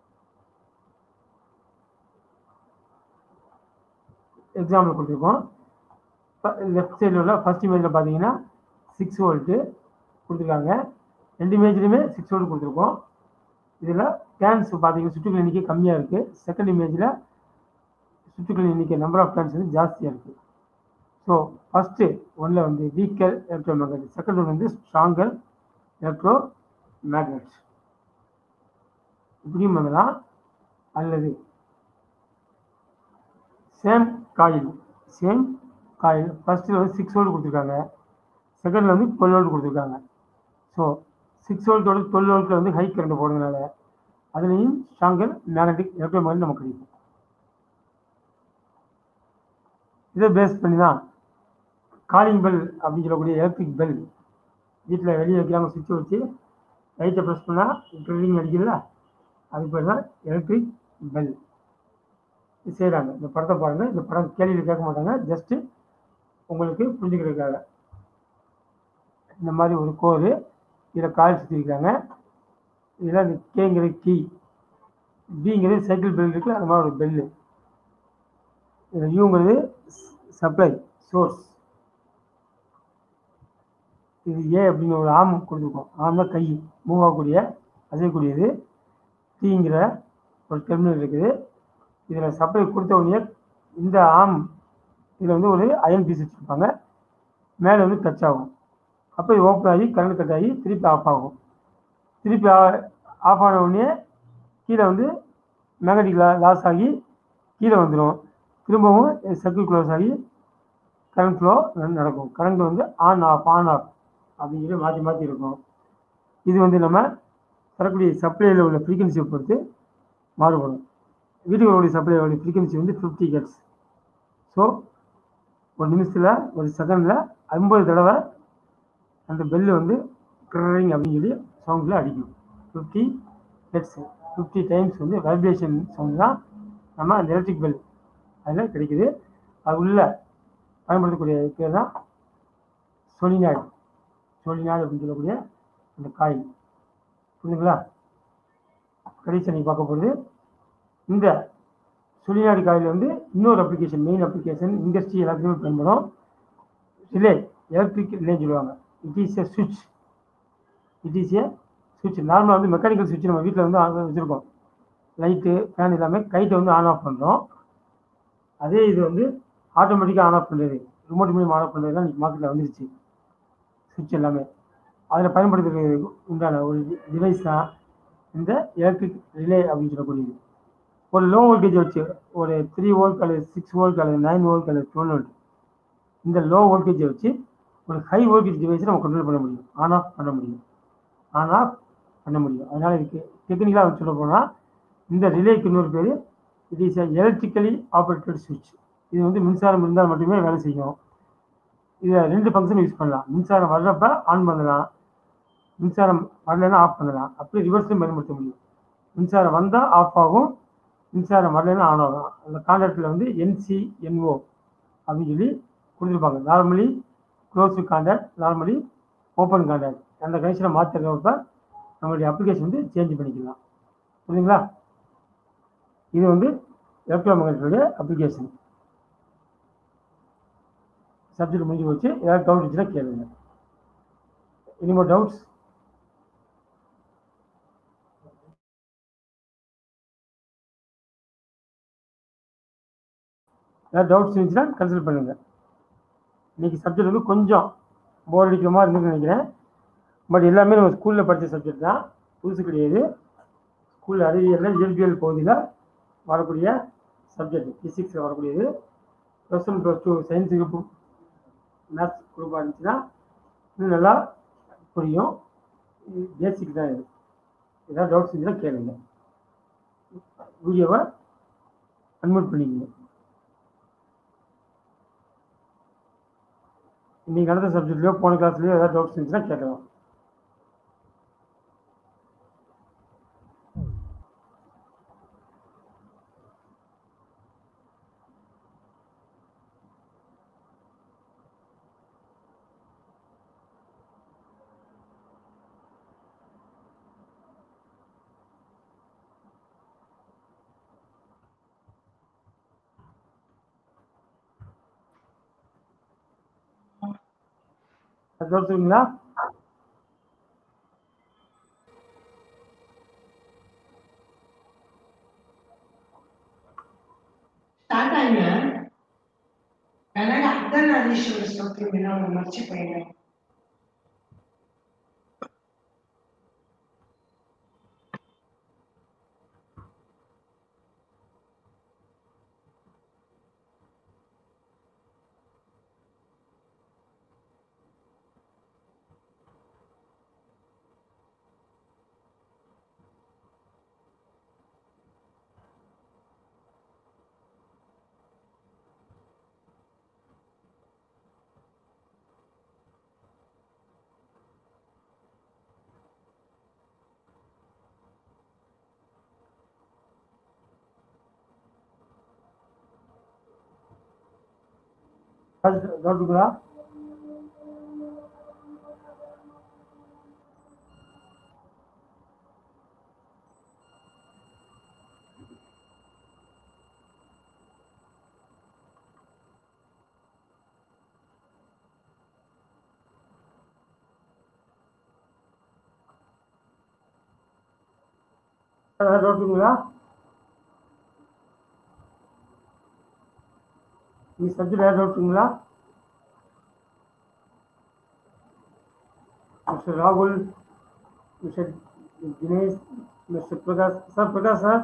எக்ஸாம்பிள் கொடுத்துருக்கோம் லெஃப்ட் சைடில் உள்ள ஃபர்ஸ்ட் இமேஜில் பார்த்தீங்கன்னா சிக்ஸ் வோல்ட்டு கொடுத்துருக்காங்க ரெண்டு இமேஜ்லையுமே சிக்ஸ் வோல்ட் கொடுத்துருக்கோம் இதில் டேன்ஸ் பார்த்தீங்கன்னா சுற்றுக்கள் எண்ணிக்கை கம்மியாக இருக்குது செகண்ட் இமேஜில் சுற்றுக்கள் எண்ணிக்கை நம்பர் ஆஃப் டேன்ஸ் வந்து ஜாஸ்தியாக இருக்குது ஸோ ஃபஸ்ட்டு ஒன்றில் வந்து weaker electro magnet second one வந்து ஸ்ட்ராங்கர் எலக்ட்ரோ மேக்னெட் இப்படியும் பண்ணலாம் அல்லது சேம் காயில் சேம் காயில் ஃபர்ஸ்ட்டில் வந்து சிக்ஸ் வோல்ட் கொடுத்துருக்காங்க செகண்டில் வந்து டுவெல் வோல்ட் கொடுத்துருக்காங்க ஸோ சிக்ஸ் வோல்ட்டோட டுவெல் வோல்ட்டில் வந்து ஹை கரண்ட் போடுறதுனால அதுலேயும் ஸ்ட்ராங்கர் மேக்னட்டிக் எலக்ட்ரோ மேக்னட் நமக்கு கிடைக்கும் இதை பேஸ் பண்ணி தான் காலிங் பெல் அப்படின்னு சொல்லக்கூடிய எலக்ட்ரிக் பெல் வீட்டில் வெளியே வைக்கிறாங்க சுவிட்ச் வச்சு லைட்டை ப்ரெஸ் பண்ணால் ட்ரில்லிங் அடிக்கல அது பேர் தான் எலக்ட்ரிக் பெல் செய்கிறாங்க இந்த படத்தை பாருங்கள் இந்த படம் கேள்வியில் கேட்க மாட்டாங்க ஜஸ்ட்டு உங்களுக்கு புரிஞ்சுக்கிறதுக்காக இந்த மாதிரி ஒரு கோரு இதில் கால் சுற்றிருக்காங்க இதில் அந்த கேங்கிறது கீ பிங்கிறது சைக்கிள் பெல் இருக்குல்ல அது மாதிரி ஒரு பெல்லு இதில் யூங்கிறது சப்ளை சோர்ஸ் இது ஏ அப்படின்னு ஒரு ஆம் கொடுத்துருக்கோம் ஆம்னா கை மூவ் ஆகக்கூடிய அசையக்கூடியது டீங்கிற ஒரு டெர்மினல் இருக்குது இதில் சப்ளை கொடுத்த உடனே இந்த ஆம் இதில் வந்து ஒரு அயன் பீஸ் வச்சுருப்பாங்க மேலே வந்து டச் ஆகும் அப்போ இது ஓப்பன் ஆகி கரண்ட் கட் ஆகி திருப்பி ஆஃப் ஆகும் திருப்பி ஆஃப் ஆன உடனே கீழே வந்து மேக்னட்டிக் லாஸ் ஆகி கீழே வந்துடும் திரும்பவும் சர்க்கிள் க்ளோஸ் ஆகி கரண்ட் ஃப்ளோ நடக்கும் கரண்ட் வந்து ஆன் ஆஃப் ஆன் ஆஃப் அப்படிங்கிறது மாற்றி மாற்றி இருக்கும் இது வந்து நம்ம தரக்கூடிய சப்ளையில் உள்ள ஃப்ரீக்வன்சியை பொறுத்து மாறுபடும் வீட்டுக்கு வரக்கூடிய சப்ளையோடைய ஃப்ரீக்வன்சி வந்து ஃபிஃப்டி ஹெட்ஸ் ஸோ ஒரு நிமிஷத்தில் ஒரு செகண்டில் ஐம்பது தடவை அந்த பெல்லு வந்து க்ரிங் அப்படின்னு சொல்லி சவுண்டில் அடிக்கும் ஃபிஃப்டி ஹெட்ஸ் ஃபிஃப்டி டைம்ஸ் வந்து வைப்ரேஷன் சவுண்ட் தான் நம்ம அந்த எலக்ட்ரிக் பெல் அதில் கிடைக்குது அது உள்ள பயன்படுத்தக்கூடிய பேர் தான் சொலினாய்டு சொலினாய்டு அப்படின்னு சொல்லக்கூடிய அந்த காய் புரியுதுங்களா கடைசி நீங்கள் பார்க்க போகிறது இந்த சுழிநாடி காயில் வந்து இன்னொரு அப்ளிகேஷன் மெயின் அப்ளிகேஷன் இண்டஸ்ட்ரி எல்லாத்துக்குமே பயன்படும் ரிலே எலக்ட்ரிக் ரிலே சொல்லுவாங்க இட் இஸ் எ சுவிட்ச் இட் இஸ் எ சுவிட்ச் நார்மலாக வந்து மெக்கானிக்கல் சுவிட்ச் நம்ம வீட்டில் வந்து ஆன் வச்சுருக்கோம் லைட்டு ஃபேன் எல்லாமே கைட்டை வந்து ஆன் ஆஃப் பண்ணுறோம் அதே இது வந்து ஆட்டோமேட்டிக்காக ஆன் ஆஃப் பண்ணுறது ரிமோட் மூலியம் ஆன் ஆஃப் பண்ணுறது தான் மார்க்கெட்டில் வந்துருச்சு சுவிட்ச் எல்லாமே அதில் பயன்படுத்துறதுக்கு உண்டான ஒரு டிவைஸ் தான் இந்த எலக்ட்ரிக் ரிலே அப்படின்னு சொல்லக்கூடியது ஒரு லோ வோல்டேஜ் வச்சு ஒரு த்ரீ வோல்ட் அல்லது சிக்ஸ் வோல்ட் அல்லது நைன் வோல்ட் அல்லது டுவெல் வோல்ட் இந்த லோ வோல்டேஜை வச்சு ஒரு ஹை வோல்டேஜ் டிவைஸை நம்ம கண்ட்ரோல் பண்ண முடியும் ஆன் ஆஃப் பண்ண முடியும் ஆன் ஆஃப் பண்ண முடியும் அதனால் இதுக்கு டெக்னிக்கலாக சொல்ல போனால் இந்த ரிலேக்கு இன்னொரு பேர் இட் இஸ் எலக்ட்ரிக்கலி ஆப்ரேட்டட் சுவிட்ச் இது வந்து மின்சாரம் இருந்தால் மட்டுமே வேலை செய்யும் இதை ரெண்டு ஃபங்க்ஷன் யூஸ் பண்ணலாம் மின்சாரம் வர்றப்ப ஆன் பண்ணலாம் மின்சாரம் வரலைன்னா ஆஃப் பண்ணலாம் அப்படி ரிவர்ஸ்லையும் பயன்படுத்த முடியும் மின்சாரம் வந்தால் ஆஃப் ஆகும் மின்சாரம் வரலைன்னா ஆன் ஆகும் அந்த கான்டாக்டில் வந்து என்சி என்ஓ அப்படின்னு சொல்லி கொடுத்துருப்பாங்க normally close contact normally open contact அந்த கனெக்ஷனை மாற்றுறப்ப நம்மளுடைய அப்ளிகேஷன் வந்து சேஞ்ச் பண்ணிக்கலாம் புரியுதுங்களா இது வந்து எலக்ட்ரோ மேக்னட்டுடைய அப்ளிகேஷன் சப்ஜெக்ட் முடிஞ்சு போச்சு ஏதாவது டவுட் இருந்துச்சுன்னா கேளுங்க எனி மோர் டவுட்ஸ் ஏதாவது டவுட்ஸ் இருந்துச்சுன்னா கன்சல்ட் பண்ணுங்க இன்னைக்கு சப்ஜெக்ட் வந்து கொஞ்சம் போர் அடிக்கிற மாதிரி இருந்துன்னு நினைக்கிறேன் பட் எல்லாமே நம்ம ஸ்கூலில் படித்த சப்ஜெக்ட் தான் புதுசு கிடையாது ஸ்கூல் அறிவியலில் இயற்பியல் பகுதியில் வரக்கூடிய சப்ஜெக்ட் ஃபிசிக்ஸில் வரக்கூடியது plus one plus two science group maths குரூப்பாக இருந்துச்சுன்னா இன்னும் நல்லா புரியும் பேசிக் தான் இது ஏதாவது டவுட்ஸ் இருந்துச்சுன்னா கேளுங்க வீடியோவை அன்மியூட் பண்ணிக்கங்க இன்னைக்கு நடந்த சப்ஜெக்ட்லையோ போன கிளாஸ்லையோ ஏதாவது டவுட்ஸ் இருந்துச்சுன்னா கேட்கலாம் டவுட்ஸ் இருக்குங்களா స్టార్ట్ అయినా అలాగే అర్థం అదీశ్వర స్తోత్రం వినాలని మర్చిపోయాను டவுட்டுங்களா ஏதாவது டவுட்டுங்களா இந்த சப்ஜெக்ட் ஏதாவது டவுட்டுங்களா மிஸ்டர் ராகுல் mister Dinesh mister Prakash sir Prakash sir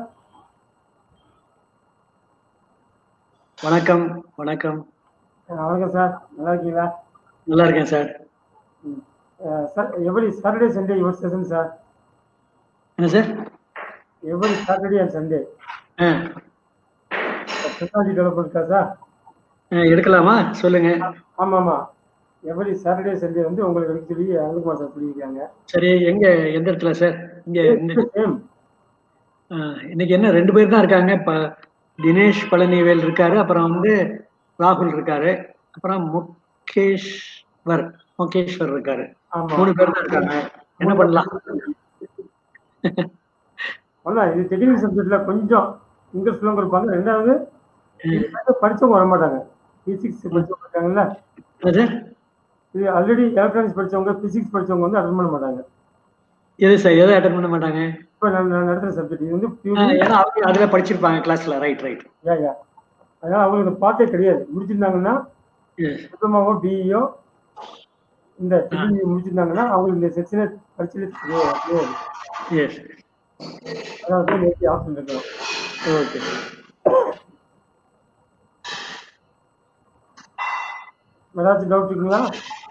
வணக்கம் வணக்கம் வணக்கம் சார் நல்லா இருக்கீங்களா நல்லா இருக்கேன் சார் ம். Ah, sir every Saturday Sunday your session sir என்ன sir every Saturday and Sunday ah technology development இருக்கா சார் ஆ, எடுக்கலாமா சொல்லுங்க ஆமாம் ஆமாம் எவ்ரி சாட்டர்டே சண்டே வந்து உங்களுக்கு எடுக்க சொல்லி அனுகுமார் சார் சொல்லியிருக்காங்க சரி எங்க எந்த இடத்துல சார் இங்க இந்த சேம் ஆ, இன்னைக்கு என்ன ரெண்டு பேர் தான் இருக்காங்க இப்ப தினேஷ் பழனிவேல் இருக்காரு அப்புறம் வந்து ராகுல் இருக்காரு அப்புறம் முகேஷ்வர் முகேஷ்வர் இருக்காரு ஆமாம் மூணு பேர் தான் இருக்காங்க என்ன பண்ணலாம் அதான் இது டெக்னிக்கல் சப்ஜெக்ட்ல கொஞ்சம் இங்கிலீஷ் ஃபிலம் இருப்பாங்க ரெண்டாவது இது வந்து படிச்சவங்க வர மாட்டாங்க பிசிக்ஸ் படிச்சவங்க இருக்காங்கல்ல என்ன சார் இது ஆல்ரெடி எலக்ட்ரானிக்ஸ் படிச்சவங்க பிசிக்ஸ் படிச்சவங்க வந்து அட்டன் பண்ண மாட்டாங்க எது சார் எதை அட்டன் பண்ண மாட்டாங்க இப்போ நான் நான் நடத்துற சப்ஜெக்ட் இது வந்து ஆ, பியூர் ஏன்னா அவங்க அதுல படிச்சிருப்பாங்க கிளாஸ்ல ரைட் ரைட் யா யா அதனால அவங்களுக்கு இந்த பாட்டே கிடையாது முடிச்சிருந்தாங்கன்னா டிப்ளமாவோ பிஇஓ இந்த டிகிரி முடிச்சிருந்தாங்கன்னா அவங்களுக்கு இந்த செக்ஷனே படிச்சதே தெரியாது தெரியாது. எஸ் அதாவது நேற்று ஆப்ஷன் இருக்கணும் ஓகே ஏதாச்சும் டவுட் இருக்குங்களா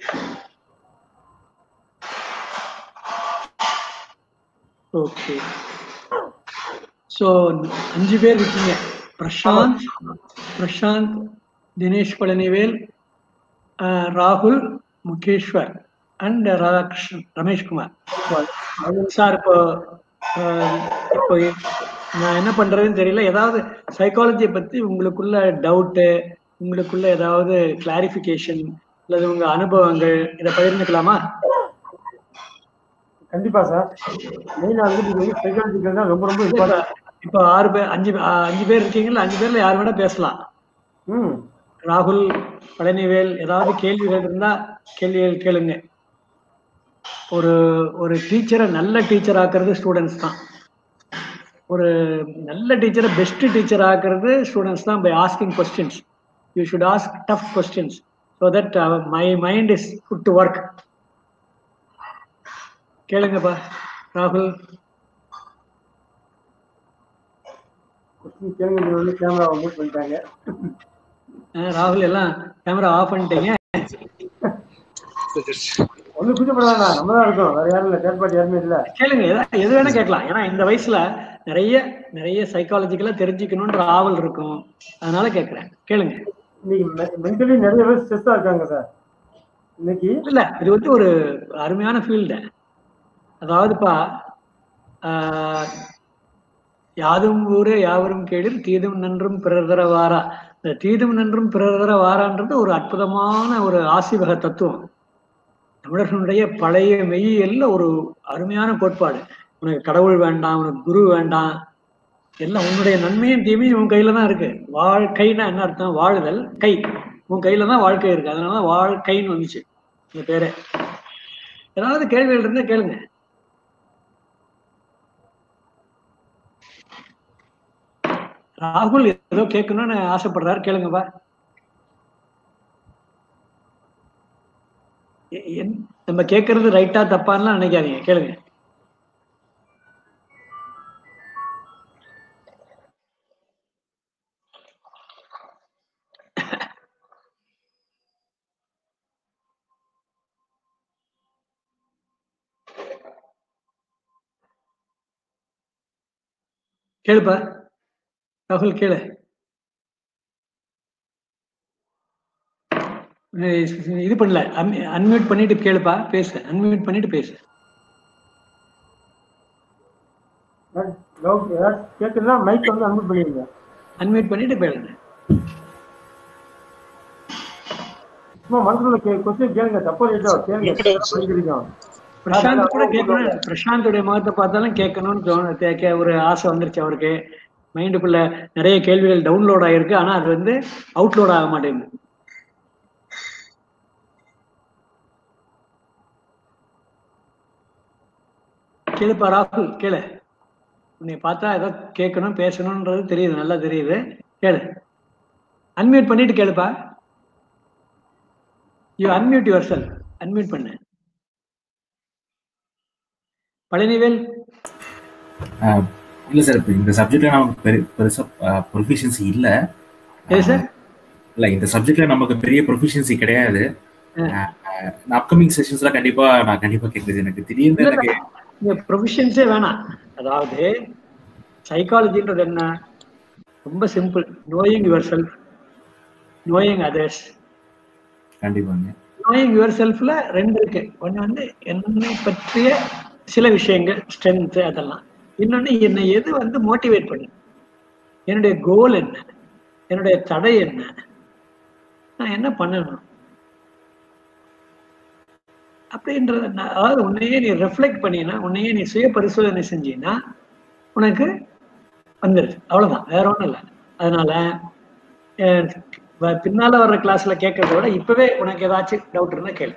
ஓகே ஸோ அஞ்சு பேர் இருக்கீங்க பிரசாந்த் பிரசாந்த் தினேஷ் பழனிவேல் அஹ், ராகுல் முகேஷ்வர் அண்ட் ராதாகிருஷ்ணன் ரமேஷ்குமார் சார் இப்போ அஹ், இப்போ நான் என்ன பண்றதுன்னு தெரியல ஏதாவது சைக்காலஜியை பத்தி உங்களுக்குள்ள டவுட்டு உங்களுக்குள்ள ஏதாவது கிளாரிஃபிகேஷன் அல்லது உங்க அனுபவங்கள் இதை பகிர்ந்துக்கலாமா கண்டிப்பா சார் மெயினா வந்து நீங்க வந்து சைக்காலஜிக்கல் தான் ரொம்ப ரொம்ப இப்ப இம்பார்ட்டன்ட் இப்ப ஆறு பேர் அஞ்சு ஆ, அஞ்சு பேர் இருக்கீங்களா அஞ்சு பேர்ல யார் வேணா பேசலாம் ம் ராகுல் பழனிவேல் ஏதாவது கேள்விகள் இருந்தா கேள்விகள் கேளுங்க ஒரு ஒரு டீச்சரை நல்ல டீச்சர் ஆக்குறது ஸ்டூடெண்ட்ஸ் தான் ஒரு நல்ல டீச்சரை பெஸ்ட் டீச்சர் ஆக்குறது ஸ்டூடெண்ட்ஸ் தான் by asking questions you should ask tough questions so that my mind is put to work கேளுங்கப்பா ராகுல் கொஸ்டின் கேளுங்க நீங்க வந்து கேமரா மூவ் பண்ணிட்டாங்க அஹ் ராகுல் எல்லாம் கேமரா ஆஃப் பண்ணிட்டீங்க ஒன்றும் கூச்சப்படாதா நம்ம தான் இருக்கோம் வேற யாரும் இல்லை தேர்ட் பார்ட்டி யாருமே இல்லை கேளுங்க எதா- எது வேணா கேட்கலாம் ஏன்னா இந்த வயசுல நிறைய நிறைய சைக்காலஜிக்கலா தெரிஞ்சுக்கணும்ன்ற ஆவல் இருக்கும் அதனால கேட்கறேன் கேளுங்க இன்னைக்கு மென்டலி நிறைய பேர் ஸ்ட்ரெஸ்ஸாக இருக்காங்க சார் இன்னைக்கு இல்ல இது வந்து ஒரு அருமையான ஃபீல்டு அதாவதுப்பா ஆஹ், யாதும் ஊரே யாவரும் கேளிர் தீதும் நன்றும் பிறர் தர வாரா இந்த தீதும் நன்றும் பிறர் தர வாரான்றது ஒரு அற்புதமான ஒரு ஆசிவக தத்துவம் தமிழர்களுடைய பழைய மெய்யியல்ல ஒரு அருமையான கோட்பாடு உனக்கு கடவுள் வேண்டாம் உனக்கு குரு வேண்டாம் எல்லாம் உன்னுடைய நன்மையும் தீமையும் உன் கையில தான் இருக்கு வாழ்க்கைன்னா என்ன அர்த்தம் வாழுதல் கை உன் கையில தான் வாழ்க்கை இருக்கு அதனால வாழ்க்கைன்னு வந்துச்சு இந்த பேரு ஏதாவது கேள்விகள் இருந்தா கேளுங்க ராகுல் ஏதோ கேட்கணும்னு ஆசைப்படுறாரு கேளுங்கப்பா எ- என்- நம்ம கேட்கறது ரைட்டா தப்பான்லாம் நினைக்காதீங்க கேளுங்க கேளுப்பா ராகுல் கேளு அஹ் இது பண்ணல அன்மியூட் பண்ணிட்டு கேளுப்பா பேசு அன்மியூட் பண்ணிட்டு பேசு டவுட் ஏதாச்சும் கேட்குதுன்னா மைக் வந்து அன்மியூட் பண்ணிடுங்க அன்மியூட் பண்ணிட்டு பேசுங்க சும்மா மனசுல கொஸ்டின் கேளுங்க தப்பா ரைட்டா கேளுங்க படிக்கிறீங்க பிரசாந்த் கூட கேட்கணும் பிரசாந்தோடைய முகத்தை பார்த்தாலும் கேட்கணும்னு தோணு தே- கே- ஒரு ஆசை வந்துருச்சு அவருக்கு மைண்டுக்குள்ள நிறைய கேள்விகள் டவுன்லோட் ஆயிருக்கு ஆனா அது வந்து அவுட்லோட் ஆக மாட்டேங்குது கேளுப்பா ராகுல் கேளு உன்னை பார்த்தா ஏதோ கேட்கணும் பேசணும்ன்றது தெரியுது நல்லா தெரியுது கேளு அன்மியூட் பண்ணிட்டு கேளுப்பா you unmute your cell unmute பண்ணு பழனிவேல் ஆஹ் இல்ல சார் இப்போ இந்த சப்ஜெக்ட்ல நமக்கு பெரு பெருசா ப்ரொஃபிஷியன்சி இல்ல எது சார் இல்ல இந்த சப்ஜெக்ட்ல நமக்கு பெரிய ப்ரொஃபிஷியன்சி கிடையாது அப்கமிங் செஷன்ஸ்ல கண்டிப்பா நான் கண்டிப்பா கேட்குறது எனக்கு திடீர்னு எனக்கு இந்த ப்ரொஃபிஷியன்ஸே வேணாம் அதாவது சைக்காலஜின்றது என்ன ரொம்ப simple knowing yourself knowing others கண்டிப்பாங்க நோயிங் யுவர் செல்ஃப்ல ரெண்டு இருக்கு ஒன்று வந்து என்னை பற்றிய சில விஷயங்கள் ஸ்ட்ரென்த்து அதெல்லாம் இன்னொன்று என்னை எது வந்து மோட்டிவேட் பண்ணு என்னுடைய கோல் என்ன என்னுடைய தடை என்ன நான் என்ன பண்ணணும் அப்படின்றத நான் அதாவது உன்னையே நீ ரெஃப்ளெக்ட் பண்ணினா உன்னையே நீ சுய பரிசோதனை செஞ்சீன்னா உனக்கு வந்துருது அவ்வளவுதான் வேற ஒண்ணும் இல்லை அதனால அஹ், வ- பின்னால வர்ற கிளாஸ்ல கேட்கறத விட இப்பவே உனக்கு ஏதாச்சும் டவுட் இருந்தா கேளு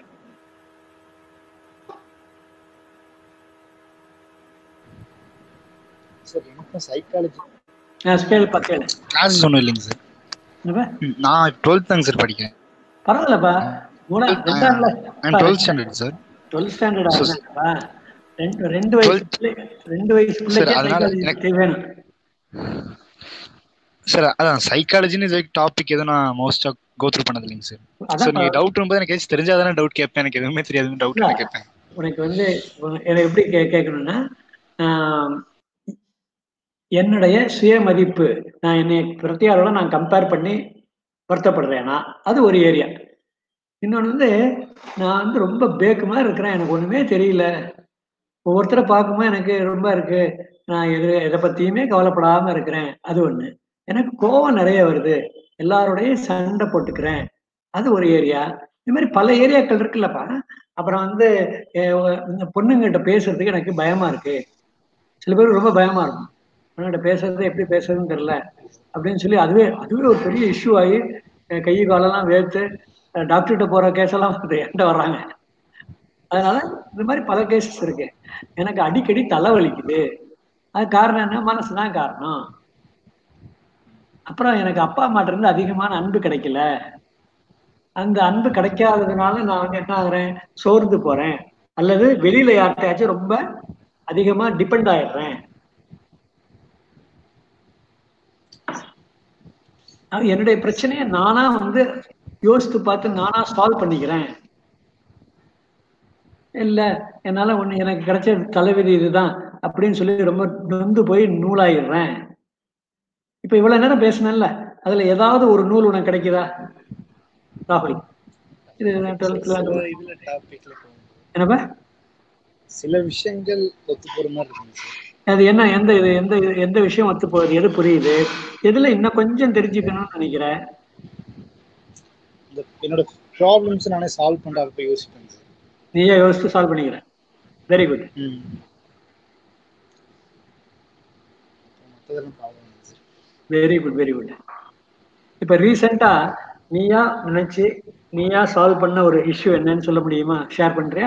சார் எனக்கும் சைக்காலஜி நான் கேளுப்பா கேளு கிளாஸஸ் ஒன்றும் இல்லைங்க சார் என்னப்பா? ம், நான் டுவெல்த் தாங்க சார் படிக்கிறேன் பரவாயில்லப்பா மூணா ரெண்டாம் நான் டுவெல்த் ஸ்டாண்டர்ட் சார் டுவெல்த் ஸ்டாண்டர்டா So- ரெண்டு ரெண்டு வயசு Twelfth- பிள்ளை- ரெண்டு வயசு Sir, பிள்ளைக்கே அதனால psychology எனக்கு- வேணும் சார் அதான் சைக்காலஜின்னு இது டாபிக் எதுவும் நான் மோஸ்டா கோ த்ரூ பண்ணது இல்லைங்க சார் ஸோ அதான் நீங்க டவுட் வரும்போது எனக்கு ஏதாச்சும் தெரிஞ்சாதானே டவுட் கேட்பேன் எனக்கு எதுவுமே தெரியாது டவுட் இல்ல. கேட்பேன் உனக்கு வந்து உன- எனக்கு எப்படி கே கேட்கணும்னா ஆம், என்னுடைய சுய மதிப்பு நான் என்னை பிரத்தியாரோட நான் கம்பேர் பண்ணி வருத்தப்படுறேனா அது ஒரு ஏரியா இன்னொன்று வந்து நான் வந்து ரொம்ப பேக்கு மாதிரி இருக்கிறேன் எனக்கு ஒண்ணுமே தெரியல ஒவ்வொருத்தரை பார்க்கும்போது எனக்கு ரொம்ப இருக்கு நான் எது எதை பத்தியுமே கவலைப்படாம இருக்கிறேன் அது ஒண்ணு எனக்கு கோவம் நிறைய வருது எல்லாரோடையும் சண்டை போட்டுக்கிறேன் அது ஒரு ஏரியா இந்த மாதிரி பல ஏரியாக்கள் இருக்குல்லப்பா அப்புறம் வந்து அஹ் ஒ- இந்த பொண்ணுங்கிட்ட பேசுறதுக்கு எனக்கு பயமா இருக்கு சில பேருக்கு ரொம்ப பயமா இருக்கும் பொண்ணுகிட்ட பேசுறது எப்படி பேசுறதுன்னு தெரியல அப்படின்னு சொல்லி அதுவே அதுவே ஒரு பெரிய இஷ்யூ ஆகி அஹ் கை காலெல்லாம் வேர்த்து அஹ் டாக்டர்கிட்ட போற கேஸெல்லாம் வந்து என்கிட்ட வர்றாங்க அதனால இந்த மாதிரி பல கேசஸ் இருக்கு எனக்கு அடிக்கடி தலைவலிக்குது அது காரணம் என்ன மனசுதான் காரணம் அப்புறம் எனக்கு அப்பா அம்மாட்ட இருந்து அதிகமான அன்பு கிடைக்கல அந்த அன்பு கிடைக்காததுனால நான் வந்து என்ன ஆகுறேன் சோர்ந்து போறேன் அல்லது வெளியில யார்கிட்டயாச்சும் ரொம்ப அதிகமா டிபெண்ட் ஆயிடுறேன் அது என்னுடைய பிரச்சனையை நானா வந்து யோசித்து பார்த்து நானா சால்வ் பண்ணிக்கிறேன் இல்ல என்னால ஒண்ணு எனக்கு கிடைச்ச தலைவிதி இதுதான் அப்படின்னு சொல்லி ரொம்ப நொந்து போய் நூலாயிடுறேன் இப்ப இவ்வளவு நேரம் பேசினேன்ல அதுல ஏதாவது ஒரு நூல் உனக்கு கிடைக்குதா ராகுல் இது டுவெல்த்ல இதுல டாபிக்ல என்னப்பா சில விஷயங்கள் ஒத்து போற மாதிரி இருக்குங்க சார் அது என்ன எந்த இது எந்த இது- எந்த விஷயம் ஒத்து போகுது எது புரியுது எதுல இன்னும் கொஞ்சம் தெரிஞ்சுக்கணும்னு நினைக்கிறேன் இந்த என்னோட ப்ராப்ளம்ஸ் நானே சால்வ் பண்ண அப்ப யோசிப்பேங்க சார் நீயே யோசிச்சு சால்வ் பண்ணிக்கிறேன் வெரி குட் ம் மற்றதெல்லாம் ப்ராப்ளம் இல்லை sir very good very good இப்ப ரீசெண்டா நீயா நினைச்சு நீயா சால்வ் பண்ண ஒரு இஷ்யூ என்னன்னு சொல்ல முடியுமா ஷேர் பண்றியா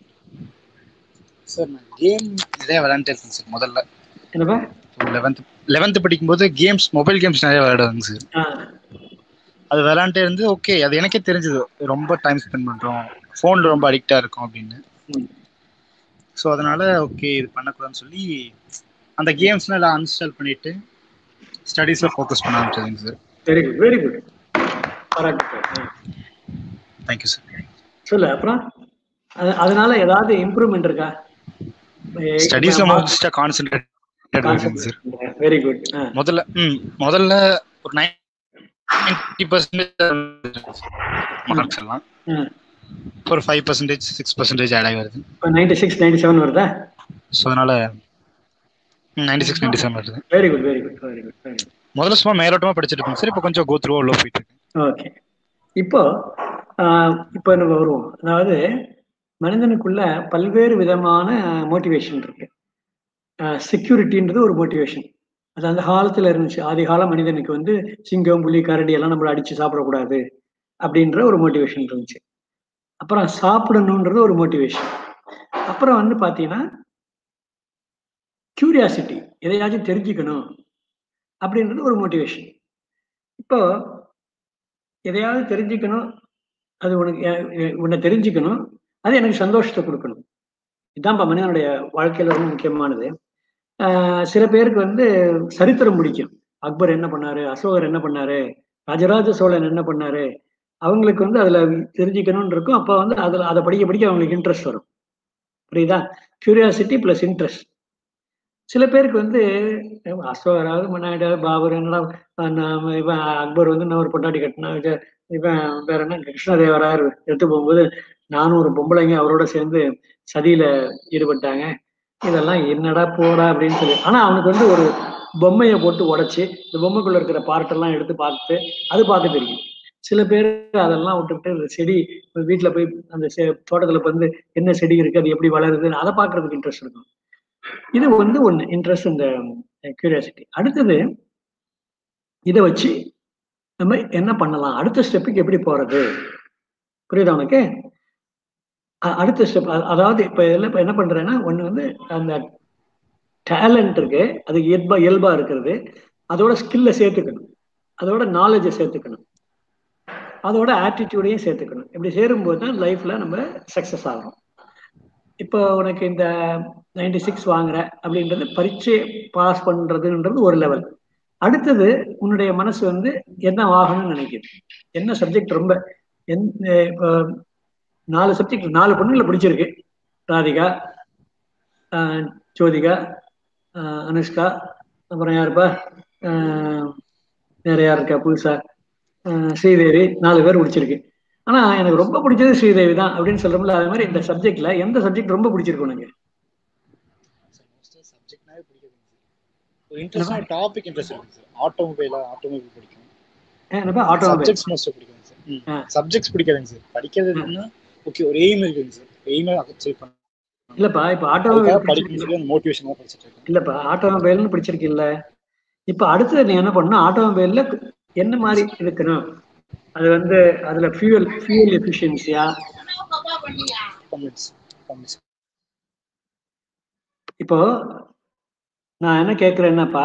சார் நான் கேம் நிறைய விளையாண்டுட்டு இருக்கேன் சார் முதல்ல என்னப்பா லெவன்த் லெவன்த் படிக்கும்போது கேம்ஸ் மொபைல் கேம்ஸ் நிறைய விளையாடுவாங்க சார் ஆ, அது விளையாண்டே இருந்து ஓகே அது எனக்கே தெரிஞ்சது ரொம்ப டைம் ஸ்பெண்ட் பண்றோம் ஃபோனில் ரொம்ப அடிக்டா இருக்கும் அப்படின்னு ம். ஸோ அதனால ஓகே இது பண்ணக்கூடாதுன்னு சொல்லி அந்த கேம்ஸ்லாம் எல்லாம் அன்ஸ்டால் பண்ணிட்டு ஸ்டடீஸில் ஃபோக்கஸ் பண்ண ஆரம்பிச்சதுங்க sir very good very good பாராட்டு தேங்க்யூ சார் சொல்லு அப்புறம் அது- அதனால ஏதாவது இம்ப்ரூவ்மெண்ட் இருக்கா ஸ்டடீஸில் மோஸ்ட்டாக கான்சென்ட்ரேட் இருக்குங்க சார் வெரி குட் முதல்ல ம் முதல்ல ஒரு நைன்டி பர்சன்டேஜ் மார்க்ஸ் எல்லாம் ஒரு five percentage six percentage add ஆகி வருது இப்போ நைன்டி சிக்ஸ் நைன்டி செவன் வருதா ஸோ அதனால நைன்டி சிக்ஸ் நைன்டி செவன் வருது very good very good very good very good முதல்ல சும்மா மேலோட்டமா படிச்சிட்டு இருக்கேன் சார் இப்போ கொஞ்சம் கோத்ரூவா உள்ள போயிட்டு இருக்கு ஓகே இப்போ ஆஹ் இப்ப நம்ம வருவோம் அதாவது மனிதனுக்குள்ள பல்வேறு விதமான மோட்டிவேஷன் இருக்கு செக்யூரிட்டின்றது ஒரு மோட்டிவேஷன் அது அந்த காலத்துல இருந்துச்சு ஆதி கால மனிதனுக்கு வந்து சிங்கம் புலி கரடி எல்லாம் நம்மள அடிச்சு சாப்பிடக்கூடாது அப்படின்ற ஒரு மோட்டிவேஷன் இருந்துச்சு அப்புறம் சாப்பிடணுன்றது ஒரு மோட்டிவேஷன் அப்புறம் வந்து பாத்தீங்கன்னா கியூரியாசிட்டி எதையாச்சும் தெரிஞ்சுக்கணும் அப்படின்றது ஒரு மோட்டிவேஷன் இப்போ எதையாவது தெரிஞ்சுக்கணும் அது உனக்கு எ- எ- உன்னை தெரிஞ்சுக்கணும் அது எனக்கு சந்தோஷத்தை கொடுக்கணும் இதுதான்ப்பா மனிதனுடைய வாழ்க்கையில ரொம்ப முக்கியமானது ஆஹ் சில பேருக்கு வந்து சரித்திரம் பிடிக்கும் அக்பர் என்ன பண்ணாரு அசோகர் என்ன பண்ணாரு ராஜராஜ சோழன் என்ன பண்ணாரு அவங்களுக்கு வந்து அதுல தெரிஞ்சுக்கணும்னு இருக்கும் அப்ப வந்து அதுல அதை படிக்க படிக்க அவங்களுக்கு இன்ட்ரெஸ்ட் வரும் புரியுதா கியூரியாசிட்டி பிளஸ் இன்ட்ரெஸ்ட் சில பேருக்கு வந்து அஹ் அசோகராவது முன்னாடி பாபர் என்னடா அஹ் நாம இவன் அக்பர் வந்து இன்னொரு பொண்டாட்டி கட்டினா இது- இவன் வேற என்ன கிருஷ்ணதேவராயர் எடுத்து போகும்போது நானும் ஒரு பொம்பளைங்க அவரோட சேர்ந்து சதியில ஈடுபட்டாங்க இதெல்லாம் என்னடா போடா அப்படின்னு சொல்லி ஆனா அவனுக்கு வந்து ஒரு பொம்மையை போட்டு உடைச்சு இந்த பொம்மைக்குள்ள இருக்கிற பார்ட்டெல்லாம் எடுத்து பார்த்து அது பார்க்க தெரியும் சில பேர் அதெல்லாம் விட்டுவிட்டு இந்த செடி வீட்டுல போய் அந்த செ- தோட்டத்துல வந்து என்ன செடி இருக்கு அது எப்படி வளருதுன்னு அதை பார்க்கறதுக்கு இன்ட்ரெஸ்ட் இருக்கும் இது வந்து ஒண்ணு இன்ட்ரெஸ்ட் இந்த கியூரியாசிட்டி அடுத்தது இதை வச்சு நம்ம என்ன பண்ணலாம் அடுத்த ஸ்டெப்புக்கு எப்படி போறது புரியுதா உனக்கு அ- அடுத்த ஸ்டெப் அதாவது இப்ப இதெல்லாம் இப்ப என்ன பண்றேன்னா ஒண்ணு வந்து அந்த டேலண்ட் இருக்கு அது இயல்பா இயல்பா இருக்கிறது அதோட ஸ்கில்ல சேர்த்துக்கணும் அதோட நாலேஜை சேர்த்துக்கணும் அதோட ஆட்டிடியூடையும் சேர்த்துக்கணும் இப்படி சேரும்போது தான் லைஃப்ல நம்ம சக்சஸ் ஆகும் இப்போ உனக்கு இந்த நைன்டி சிக்ஸ் வாங்குற அப்படின்றது பரீட்சை பாஸ் பண்றதுன்றது ஒரு லெவல் அடுத்தது உன்னுடைய மனசு வந்து என்ன ஆகணும்னு நினைக்குது என்ன சப்ஜெக்ட் ரொம்ப எந்த இப்போ நாலு சப்ஜெக்ட் நாலு பொண்ணுங்களை பிடிச்சிருக்கு ராதிகா ஆஹ் ஜோதிகா ஆஹ் அனுஷ்கா அப்புறம் யாருப்பா ஆஹ் வேற யார் இருக்கா புதுசா ஆஹ் ஸ்ரீதேவி நாலு பேர் பிடிச்சிருக்கு ஆனா எனக்கு ரொம்ப பிடிச்சது ஸ்ரீதேவி தான் அப்படின்னு சொல்றோம்ல அது மாதிரி இந்த சப்ஜெக்ட்ல எந்த சப்ஜெக்ட் ரொம்ப பிடிச்சிருக்கு உனக்கு சப்ஜெக்ட்னாவே பிடிக்காதுங்க சார் ஒரு இன்ட்ரெஸ்டான டாபிக் இன்ட்ரெஸ்ட் இருக்கு சார் ஆட்டோமொபைலா ஆட்டோமொபைல் பிடிக்கும் ஏன் என்னப்பா ஆட்டோமொபைல் சப்ஜெக்ட்ஸ் மோஸ்ட் பிடிக்கும் ஆ. சார் சப்ஜெக்ட்ஸ் பிடிக்காதுங்க சார் படிக்கிறதுன்னா ஓகே ஒரு எய்ம் இருக்குங்க சார் எய்மை அச்சீவ் பண்ண இல்லப்பா இப்ப அதுக்காக ஆட்டோமொபைல் படிக்கணும்னு சொல்லி அந்த மோட்டிவேஷன் தான் படிச்சுட்டு இருக்கேன் இல்லப்பா ஆட்டோமொபைல்னு பிடிச்சிருக்கு இல்ல இப்ப அடுத்தது நீ என்ன பண்ணணும் ஆட்டோமொபைல்ல என்ன மாதிரி இருக்கணும் அது வந்து அதுல ஃபியூல் ஃபியூல் எஃபிஷியன்சியா கம்யூனிட்ஸ் கம்யூனிட்ஸ் இப்போ நான் என்ன கேக்குறேன்னாப்பா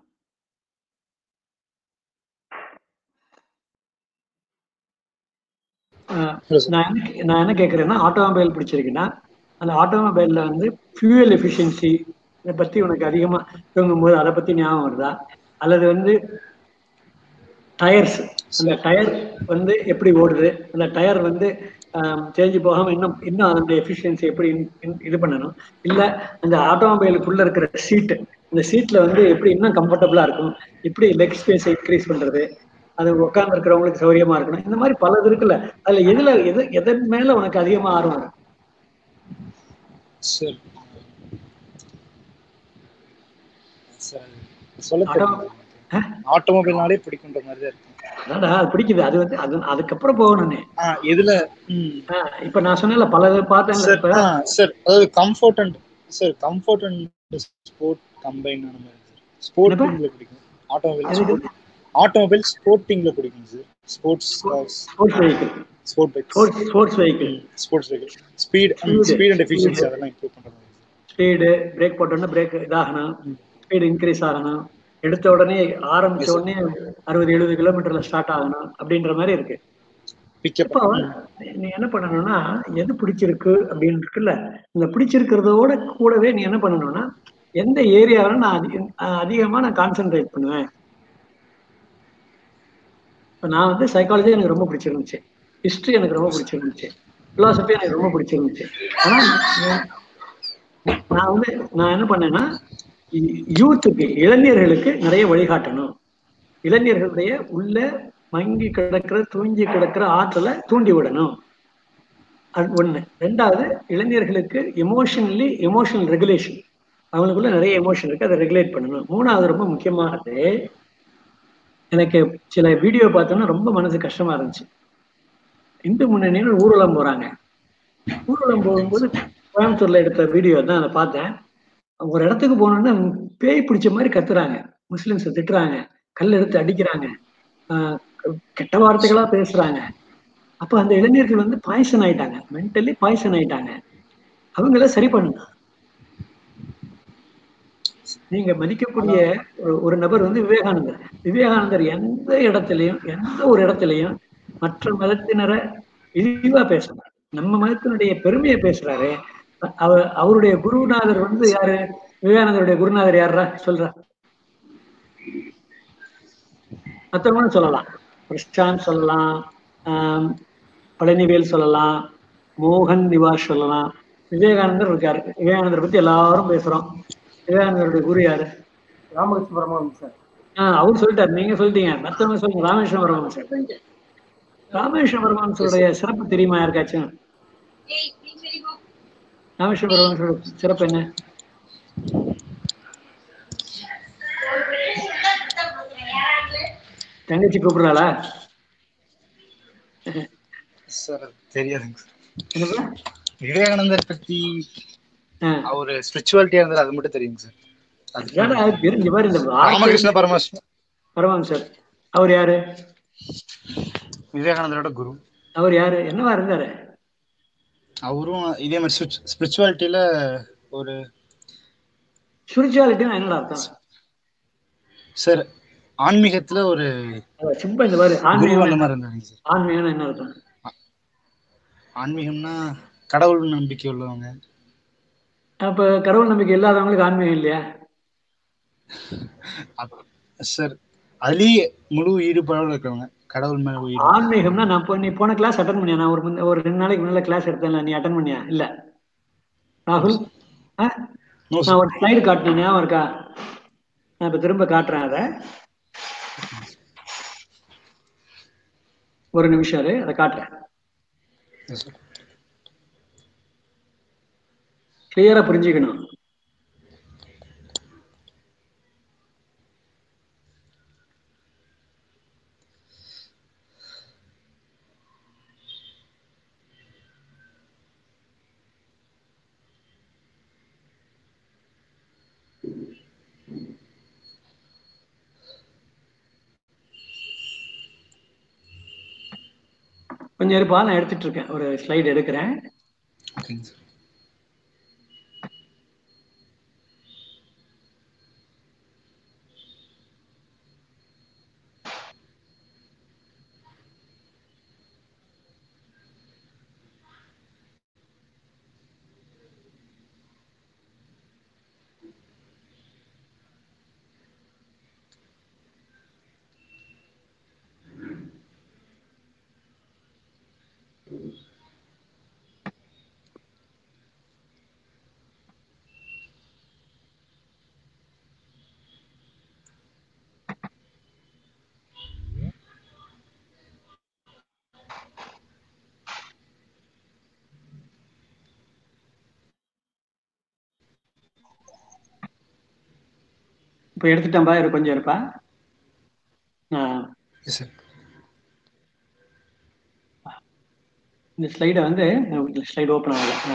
ஆஹ் நான் என்ன கே- நான் என்ன கேக்குறேன்னா ஆட்டோமொபைல் பிடிச்சிருக்குன்னா அந்த ஆட்டோமொபைல்ல வந்து ஃபியூயல் எஃபிஷியன்சி இதை பத்தி உனக்கு அதிகமா தூங்கும்போது அதை பத்தி ஞாபகம் வருதா அல்லது வந்து டயர்ஸ் அந்த டயர் வந்து எப்படி ஓடுது அந்த டயர் வந்து தேஞ்சு போகாம இன்னும் இன்னும் அதனுடைய எஃபிஷியன்சி எப்படி இன்- இன்- இது பண்ணணும் இல்ல அந்த ஆட்டோமொபைலுக்குள்ள இருக்கிற சீட்டு இந்த சீட்ல வந்து எப்படி இன்னும் கம்ஃபர்டபுளா இருக்கும் எப்படி லெக் ஸ்பேஸ் இன்க்ரீஸ் பண்றது அது உட்கார்ந்து இருக்கிறவங்களுக்கு சௌரியமா இருக்கணும் இந்த மாதிரி பலது இருக்குல்ல அதுல எதுல எது எதன் மேல உனக்கு அதிகமா ஆர்வம் இருக்கு சார் சார் சொல்ல ஆட்டோ- ஆட்டோமொபைல்னாலே பிடிக்குன்ற மாதிரி தான் இருக்கு அதான்டா அது பிடிக்குது அது வந்து அது அதுக்கப்புறம் போகணும்னு ஆ இதுல ம் ஆஹ் இப்ப நான் சொன்னேன்ல பலது பார்த்தேன்ல சார் இப்ப ஆ சார் அதாவது comfort and sir comfort and sport combine ஆன மாதிரி சார் ஸ்போர்ட்டிங்ல பிடிக்கும் ஆட்டோமொபைல் எதுக்கு? ஸ்போர்ட் ஆட்டோமொபைல் ஸ்போர்ட்டிங்ல பிடிக்கும் sir sports sports vehicle sport bike sports sports vehicle sports vehicle speed Speed. Speed and efficiency அதெல்லாம் இம்ப்ரூவ் பண்ற மாதிரி ஸ்பீடு பிரேக் போட்டோன்னா பிரேக் இதாகணும் ஸ்பீடு இன்க்ரீஸ் ஆகணும் எடுத்த உடனே ஆரம்பிச்ச உடனே அறுபது எழுபது கிலோமீட்டர்ல ஸ்டார்ட் ஆகணும் அப்படின்ற மாதிரி இருக்கு பிக்கப் இப்போ நீ என்ன பண்ணணும்னா எது பிடிச்சிருக்கு அப்படின்னு இருக்குல்ல இந்த பிடிச்சிருக்கிறதோட கூடவே நீ என்ன பண்ணணும்னா எந்த ஏரியாவில நான் அதிக அதிகமா நான் கான்சென்ட்ரேட் பண்ணுவேன் இப்போ நான் வந்து சைக்காலஜி எனக்கு ரொம்ப பிடிச்சிருந்துச்சு ஹிஸ்ட்ரி எனக்கு ரொம்ப பிடிச்சிருந்துச்சு பிலாசபி எனக்கு ரொம்ப பிடிச்சிருந்துச்சு ஆனா நான் நான் வந்து நான் என்ன பண்ணேன்னா யூத்துக்கு இளைஞர்களுக்கு நிறைய வழிகாட்டணும் இளைஞர்களுடைய உள்ள மங்கி கிடக்கிற தூங்கி கிடக்கிற ஆற்றலை தூண்டி விடணும் அது ஒண்ணு ரெண்டாவது இளைஞர்களுக்கு எமோஷனலி எமோஷனல் ரெகுலேஷன் அவங்களுக்குள்ள நிறைய எமோஷன் இருக்கு அதை ரெகுலேட் பண்ணணும் மூணாவது ரொம்ப முக்கியமானது எனக்கு சில வீடியோ பார்த்தோன்னா ரொம்ப மனசு கஷ்டமா இருந்துச்சு இந்து முன்னணின்னு ஊர்வலம் போறாங்க ஊர்வலம் போகும்போது கோயம்புத்தூர்ல எடுத்த வீடியோ தான் அதை பார்த்தேன் ஒரு இடத்துக்கு போனோன்னா பேய் பிடிச்ச மாதிரி கத்துறாங்க முஸ்லிம்ஸை திட்டுறாங்க கல் எடுத்து அடிக்கிறாங்க ஆஹ் கெட்ட வார்த்தைகளா பேசுறாங்க அப்ப அந்த இளைஞர்கள் வந்து பாய்சன் ஆயிட்டாங்க மென்டலி பாய்சன் ஆயிட்டாங்க அவங்கள சரி பண்ணுங்க நீங்க மதிக்கக்கூடிய ஒரு ஒரு நபர் வந்து விவேகானந்தர் விவேகானந்தர் எந்த இடத்துலயும் எந்த ஒரு இடத்துலயும் மற்ற மதத்தினரை இழிவா பேசுறாரு நம்ம மதத்தினுடைய பெருமையை பேசுறாரு அவர் அவருடைய குருநாதர் வந்து யாரு விவேகானந்தருடைய குருநாதர் யாரா சொல்ற மற்றவங்களும் சொல்லலாம் பிரசாந்த் சொல்லலாம் ஆம், பழனிவேல் சொல்லலாம் மோகன் நிவாஸ் சொல்லலாம் விவேகானந்தர் இருக்காரு விவேகானந்தரை பத்தி எல்லாரும் பேசுறோம் விவேகானந்தருடைய குரு யாரு ராமகிருஷ்ண பரமஹம்சர் ஆஹ் அவர் சொல்லிட்டாரு நீங்க சொல்லிட்டீங்க மத்தவங்க சொல்லுங்க ராமேஸ்வரம் பரமஹம்சர் ராமேஸ்வரம் பரமஹம்சருடைய சிறப்பு தெரியுமா யாருக்காச்சும் ராமேஸ்வரம் பரமஹம்சரோட சிறப்பு என்ன தங்கச்சி கூப்பிடுறாளா சார் தெரியாதுங்க சார் என்னப்பா? விவேகானந்தர் பத்தி ஆஹ் அவரு ஸ்பிரிச்சுவாலிட்டியா இருந்தாரு அது மட்டும் தெரியுங்க சார் அது ஏன்னா, அது பெரு- இங்க பாரு இந்த ராமகிருஷ்ண பரமஹம்ச பரமஹம்சர் அவர் யாரு விவேகானந்தரோட குரு அவர் யாரு என்னவா இருந்தாரு அவரும் இதே மாதிரி ஸ்பிரிச்சுவாலிட்டியில ஒரு ஸ்பிரிச்சுவாலிட்டினா என்னடா அர்த்தம் சார் ஆன்மீகத்துல ஒரு அதான் சும்மா இந்த மாதிரி குரு ஆன்மீகம் அந்த மாதிரி இருந்தாருங்க சார் ஆன்மீகம்னா என்ன அர்த்தம் ஆன்மீகம்னா கடவுள் நம்பிக்கை உள்ளவங்க அப்ப கடவுள் நம்பிக்கை இல்லாதவங்களுக்கு ஆன்மீகம் இல்லையா அப்ப- சார் அதுலயே முழு ஈடுபாடோட இருக்கிறவங்க கடவுள் மேல ஈடுபாடு ஆன்மீகம்னா நான் இப்போ நீ போன கிளாஸ் அட்டன் பண்ணியா நான் ஒரு முன்ன- ஒரு ரெண்டு நாளைக்கு முன்னால கிளாஸ் எடுத்தேன்ல நீ அட்டன் பண்ணியா இல்ல ராகுல் ஆ? No, sir. நான் ஒரு ஸ்லைடு காட்டினேன் ஞாபகம் இருக்கா நான் இப்ப திரும்ப காட்டுறேன் அதை ஒரு நிமிஷம் இரு, அதை காட்டுறேன் Yes, sir. கிளியரா புரிஞ்சுக்கணும் கொஞ்சம் இருப்பா நான் எடுத்துட்டு இருக்கேன் ஒரு ஸ்லைடு எடுக்கிறேன் ஓகேங்க சார் இப்போ எடுத்துட்டேன்பா இரு கொஞ்சம் இருப்பா ஆ, Yes, sir. இந்த ஸ்லைடை வந்து ஸ்லைடு ஓப்பன் ஆகல ஆ.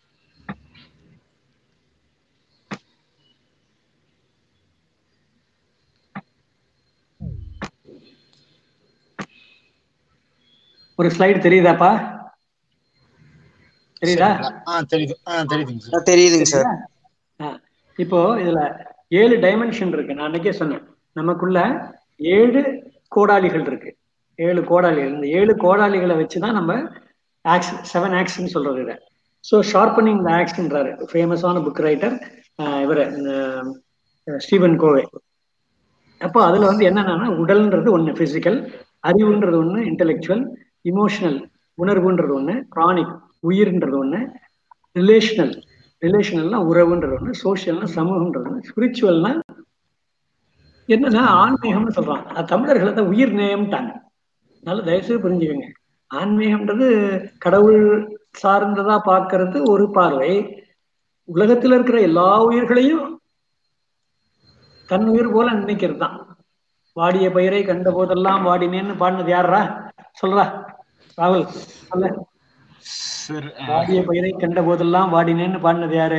ஒரு ஸ்லைடு தெரியுதாப்பா தெரியுதா ஆ தெரியுது ஆ தெரியுதுங்க சார் தெரியுதுங்க சார் ஆ, இப்போ இதுல ஏழு டைமென்ஷன் இருக்கு நான் அன்னைக்கே சொன்னேன் நமக்குள்ள ஏழு கோடாலிகள் இருக்கு ஏழு கோடாலிகள் இந்த ஏழு கோடாலிகளை வச்சுதான் நம்ம ஆக்ஷன் செவன் ஆக்ஷன் சொல்றது இதை ஸோ ஷார்பனிங் த ஆக்ஷன்றாரு ஃபேமஸான புக் ரைட்டர் இவர் ஸ்டீவன் கோவே அப்போ அதுல வந்து என்னன்னா உடல்ன்றது ஒண்ணு பிசிக்கல் அறிவுன்றது ஒண்ணு இன்டெலெக்சுவல் இமோஷனல் உணர்வுன்றது ஒண்ணு ப்ரானிக் உயிர்ன்றது ஒண்ணு ரிலேஷனல் ரிலேஷனல்னா உறவுன்றது ஒண்ணு சோஷியல்னா சமூகம்ன்றது ஒண்ணு ஸ்பிரிச்சுவல்னா என்னன்னா ஆன்மீகம்னு சொல்றான் அது தமிழர்களை தான் உயிர் நேயம்ட்டாங்க நல்ல தயவுசெய்து புரிஞ்சுக்கோங்க ஆன்மீகம்ன்றது கடவுள் சார்ந்ததா பார்க்கிறது ஒரு பார்வை உலகத்துல இருக்கிற எல்லா உயிர்களையும் தன் உயிர் போல நினைக்கிறது தான் வாடிய பயிரை கண்ட போதெல்லாம் வாடினேன்னு பாடினது யாரா சொல்றா ராகுல் அல்ல சார் வாடிய பயிரை கண்ட போதெல்லாம் வாடினேன்னு பாடினது யாரு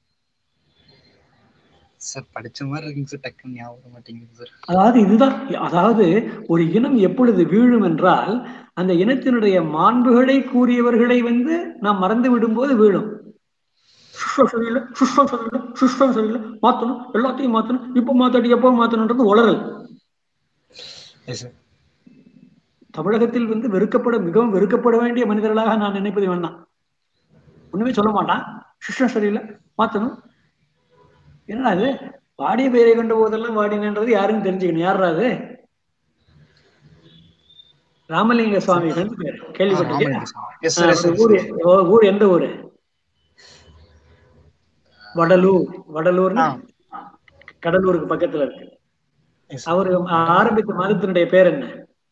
சார் படிச்ச மாதிரி இருக்குங்க சார் டக்குன்னு ஞாபகம் வர மாட்டேங்குது சார் அதாவது இதுதான் அதாவது ஒரு இனம் எப்பொழுது வீழும் என்றால் அந்த இனத்தினுடைய மாண்புகளை கூறியவர்களை வந்து நாம் மறந்து விடும்போது வீழும் சுஷ்டம் சரியில்லை சுஷ்டம் சரியில்லை சுஷ்டம் சரியில்லை மாத்தணும் எல்லாத்தையும் மாத்தணும் இப்ப மாத்தாடி எப்போ மாத்தணுன்றது உளறல் எஸ் சார் தமிழகத்தில் வந்து வெறுக்கப்பட மிகவும் வெறுக்கப்பட வேண்டிய மனிதர்களாக நான் நினைப்பது வேண்டாம் ஒண்ணுமே சொல்ல மாட்டான் சுஷ்டம் சரியில்லை மாத்தணும் என்னடா அது வாடிய பெயரை கொண்ட போதெல்லாம் வாடினன்றது யாருன்னு தெரிஞ்சுக்கணும் யாரா அது ராமலிங்க சுவாமி வந்து பேரு கேள்விப்பட்டிருக்கீங்க எஸ் சார் எஸ் சார் ஊர் ஓ- ஊர் எந்த ஊரு வடலூர் வடலூர்னு ஆ. கடலூருக்கு பக்கத்துல இருக்கு Yes, sir. அவரு ஆரம்பித்த மதத்தினுடைய பேர் என்ன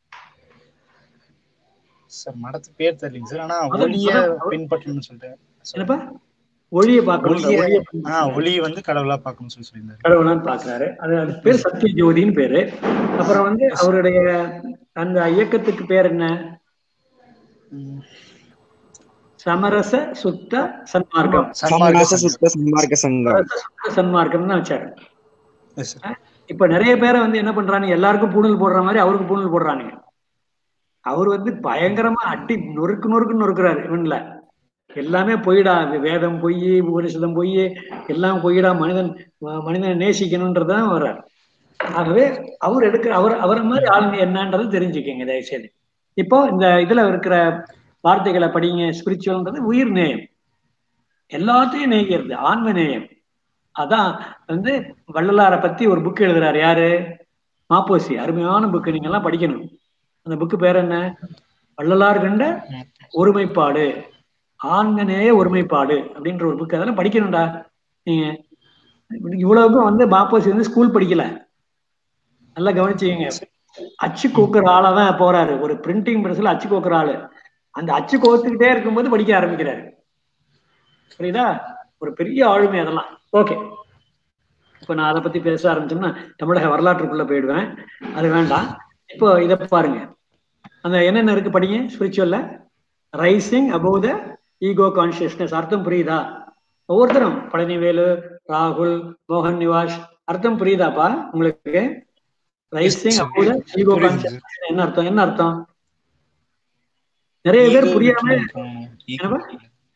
சார் மடத்து பேர் தெரியலங்க சார் ஆனா அதான் ஒளிய மதம் பின்பற்றணும்னு சொல்லிட்டு என்னப்பா ஒளியை பார்க்கணும் ஒளிய ஒளியை ஆ ஒளியை வந்து கடவுளா பார்க்கணும்னு சொல்லி சொல்லியிருந்தாரு கடவுளான்னு பாக்குறாரு அது அது பேர் சத்திய ஜோதின்னு பேரு அப்புறம் வந்து அவருடைய அந்த இயக்கத்துக்கு பேர் என்ன ம். சமரச சுத்த சன்மார்க்கம் சன்மார்க்க சமரச சுத்த சன்மார்க்க சங்கம் சமரச சுத்த சன்மார்க்கம் தான் வச்சாரு Yes, sir. இப்ப நிறைய பேரை வந்து என்ன பண்றாங்க எல்லாருக்கும் பூணல் போடுற மாதிரி அவருக்கு பூணல் போடுறானுங்க அவர் வந்து பயங்கரமா அட்டி நொறுக்கு நொறுக்கு நொறுக்குறாரு இவன்ல எல்லாமே பொய்டா இது வேதம் பொய் உபனிஷதம் பொய் எல்லாம் பொய்டா மனிதன் ம- மனிதனை நேசிக்கணும்ன்றதுதான் வர்றாரு ஆகவே அவர் எடுக்கிற அவர் அவரை மாதிரி ஆளுங்க என்னன்றது தெரிஞ்சுக்கங்க தயவுசெய்து இப்போ இந்த இதுல இருக்கிற வார்த்தைகளை படிங்க ஸ்பிரிச்சுவல்ன்றது உயிர் நேயம் எல்லாத்தையும் நேய்கிறது ஆன்ம நேயம் அதான் வந்து வள்ளலாரை பத்தி ஒரு புக் எழுதுறாரு யாரு மாப்போசி அருமையான புக்கு நீங்க எல்லாம் படிக்கணும் அந்த புக்கு பேர் என்ன வள்ளலார் கண்ட ஒருமைப்பாடு ஆண்மநேய ஒருமைப்பாடு அப்படின்ற ஒரு புக் அதெல்லாம் படிக்கணும்டா நீங்க இவ்வளவுக்கும் வந்து மாப்போசி வந்து ஸ்கூல் படிக்கல நல்லா கவனிச்சுக்கங்க அச்சு கோக்குற ஆளா தான் போறாரு ஒரு பிரிண்டிங் பிரஸ்ல அச்சு கோக்குற ஆளு அந்த அச்சு கோத்துக்கிட்டே இருக்கும்போது படிக்க ஆரம்பிக்கிறாரு புரியுதா ஒரு பெரிய ஆளுமை அதெல்லாம் ஓகே இப்ப நான் அதை பத்தி பேச ஆரம்பிச்சோம்னா தமிழக வரலாற்றுக்குள்ள போயிடுவேன் அது வேண்டாம் இப்போ இதை பாருங்க அந்த என்னென்ன இருக்கு படிங்க ஸ்பிரிச்சுவல்ல rising above the ego consciousness அர்த்தம் புரியுதா ஒவ்வொருத்தரும் பழனிவேலு ராகுல் மோகன் நிவாஸ் அர்த்தம் புரியுதாப்பா உங்களுக்கு ரைசிங் அபவ் த ஈகோ புரியுது. கான்சியஸ்னஸ் என்ன அர்த்தம் என்ன அர்த்தம் நிறைய பேர் Ego புரியாம விட்டுணும் போகணும். Ego என்னப்பா?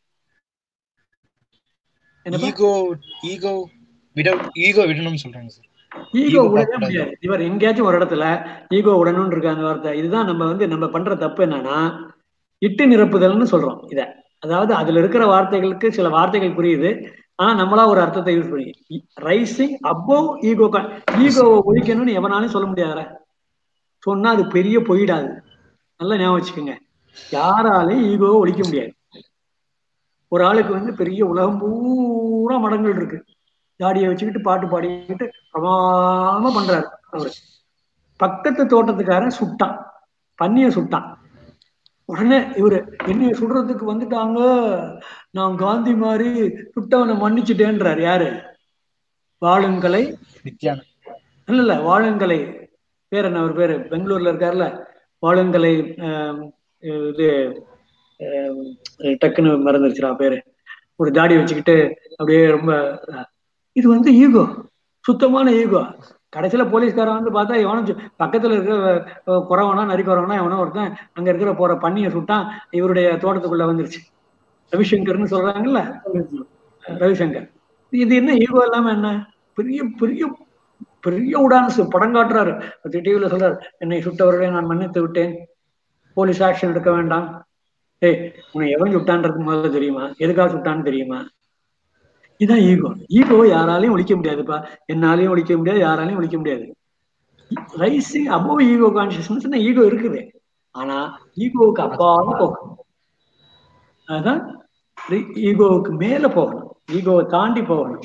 என்னப்பா ஈகோ ஈகோ விட ஈகோ விடணும்னு சொல்றாங்க சார் ஈகோ Ego விடவே பார்க்கக்கூடாது. முடியாது இவர் எங்கேயாச்சும் ஒரு இடத்துல ஈகோ விடணும்னு இருக்கு அந்த வார்த்தை இதுதான் நம்ம வந்து நம்ம பண்ற தப்பு என்னன்னா இட்டு நிரப்புதல்னு சொல்றோம் இத அதாவது அதுல இருக்கிற வார்த்தைகளுக்கு சில வார்த்தைகள் புரியுது ஆனா நம்மளா ஒரு அர்த்தத்தை யூஸ் பண்ணி ரைசிங் அபோவ் ஈகோ ஈகோவை ஒழிக்கணும்னு எவனாலும் சொல்ல முடியாதுற சொன்னா அது பெரிய பொய்டாது நல்லா ஞாபகம் வச்சுக்கோங்க யாராலையும் ஈகோவை ஒழிக்க முடியாது ஒரு ஆளுக்கு வந்து பெரிய உலகம் பூரா மடங்கள் இருக்கு தாடியை வச்சுக்கிட்டு பாட்டு பாடிக்கிட்டு பிரமாதமா பண்றாரு அவரு பக்கத்து தோட்டத்துக்காரன் சுட்டான் பன்னிய சுட்டான் உடனே இவரு என்னைய சுடுறதுக்கு வந்துட்டாங்க நான் காந்தி மாதிரி சுட்டவனை மன்னிச்சுட்டேன்றார் யாரு வாழுங்கலை நித்யானந்த் இல்ல இல்ல வாழுங்கலை பேர் என்ன அவர் பேரு பெங்களூர்ல இருக்காருல்ல வாழுங்கலை ஆம், இது ஆம், டக்குன்னு மறந்துருச்சுடா பேரு ஒரு தாடி வச்சுக்கிட்டு அப்படியே ரொம்ப அஹ், இது வந்து ஈகோ சுத்தமான ஈகோ கடைசியில போலீஸ்காரன் வந்து பார்த்தா எவனும் சு- பக்கத்துல இருக்கிற அஹ், குறவனா நரி குறவனா எவனோ ஒருத்தன் அங்க இருக்கிற போற பண்ணியை சுட்டான் இவருடைய தோட்டத்துக்குள்ள வந்துருச்சு ரவிசங்கர்னு சொல்றாங்கல்ல ரவிசங்கர் இது என்ன ஈகோ இல்லாம என்ன பெரிய பெரிய பெரிய உடான்ஸ் படம் காட்டுறாரு டிவியில சொல்றாரு என்னை சுட்டவர்களை நான் மன்னித்து விட்டேன் போலீஸ் ஆக்ஷன் எடுக்க வேண்டாம் ஏய் உன்னை எவன் சுட்டான்றது முதல்ல தெரியுமா எதுக்காக சுட்டான்னு தெரியுமா இதான் ஈகோ ஈகோ யாராலையும் ஒழிக்க முடியாதுப்பா என்னாலையும் ஒழிக்க முடியாது யாராலையும் ஒழிக்க முடியாது rising above ego consciousness ego இருக்குது ஆனா ஈகோவுக்கு அப்பாவும் போகணும் அதான் ஈகோவுக்கு மேல போகணும் ஈகோவை தாண்டி போகணும்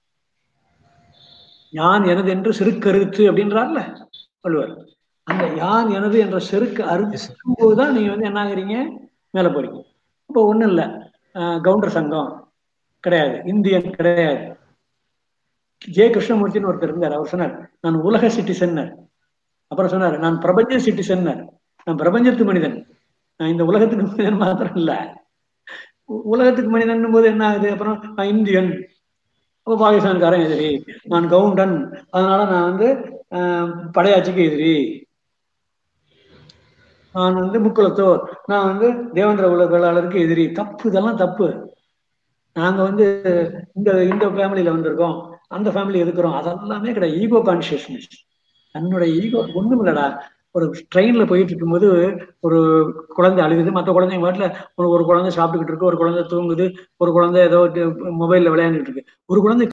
யான் எனது என்று செருக்கறுத்து அப்படின்றார்ல வள்ளுவர் அந்த யான் எனது என்ற செருக்கு அறுக்கும் போதுதான் நீங்க வந்து என்ன ஆகுறீங்க மேல போறீங்க இப்போ ஒண்ணும் இல்ல அஹ் கவுண்டர் சங்கம் கிடையாது இந்தியன் கிடையாது ஜே கிருஷ்ணமூர்த்தின்னு ஒருத்தர் இருந்தார் அவர் சொன்னார் நான் உலக சிட்டிசன் அப்புறம் சொன்னார் நான் பிரபஞ்ச சிட்டிசன் நான் பிரபஞ்சத்து மனிதன் நான் இந்த உலகத்துக்கு மனிதன் மாத்திரம் இல்ல உ- உலகத்துக்கு மனிதன் போது என்ன ஆகுது அப்புறம் நான் இந்தியன் அப்போ பாகிஸ்தான்காரன் எதிரி நான் கவுண்டன் அதனால நான் வந்து ஆஹ், படையாட்சிக்கு எதிரி நான் வந்து முக்குலத்தோர் நான் வந்து தேவேந்திர குல வேளாளருக்கு எதிரி தப்பு இதெல்லாம் தப்பு நாங்க வந்து இந்த இந்த ஃபேமிலியில வந்திருக்கோம் அந்த ஃபேமிலி எதுக்குறோம் அதெல்லாமே கிடையாது ஈகோ கான்சியஸ்னஸ் தன்னுடைய ஈகோ ஒண்ணும் இல்லடா ஒரு ட்ரெயின்ல போயிட்டு இருக்கும்போது ஒரு குழந்தை அழுகுது மற்ற குழந்தைங்க வாட்டில் ஒரு ஒரு குழந்தை சாப்பிட்டுக்கிட்டு இருக்கு ஒரு குழந்தை தூங்குது ஒரு குழந்தை ஏதோ மொபைல்ல விளையாண்டுட்டு இருக்கு ஒரு குழந்தை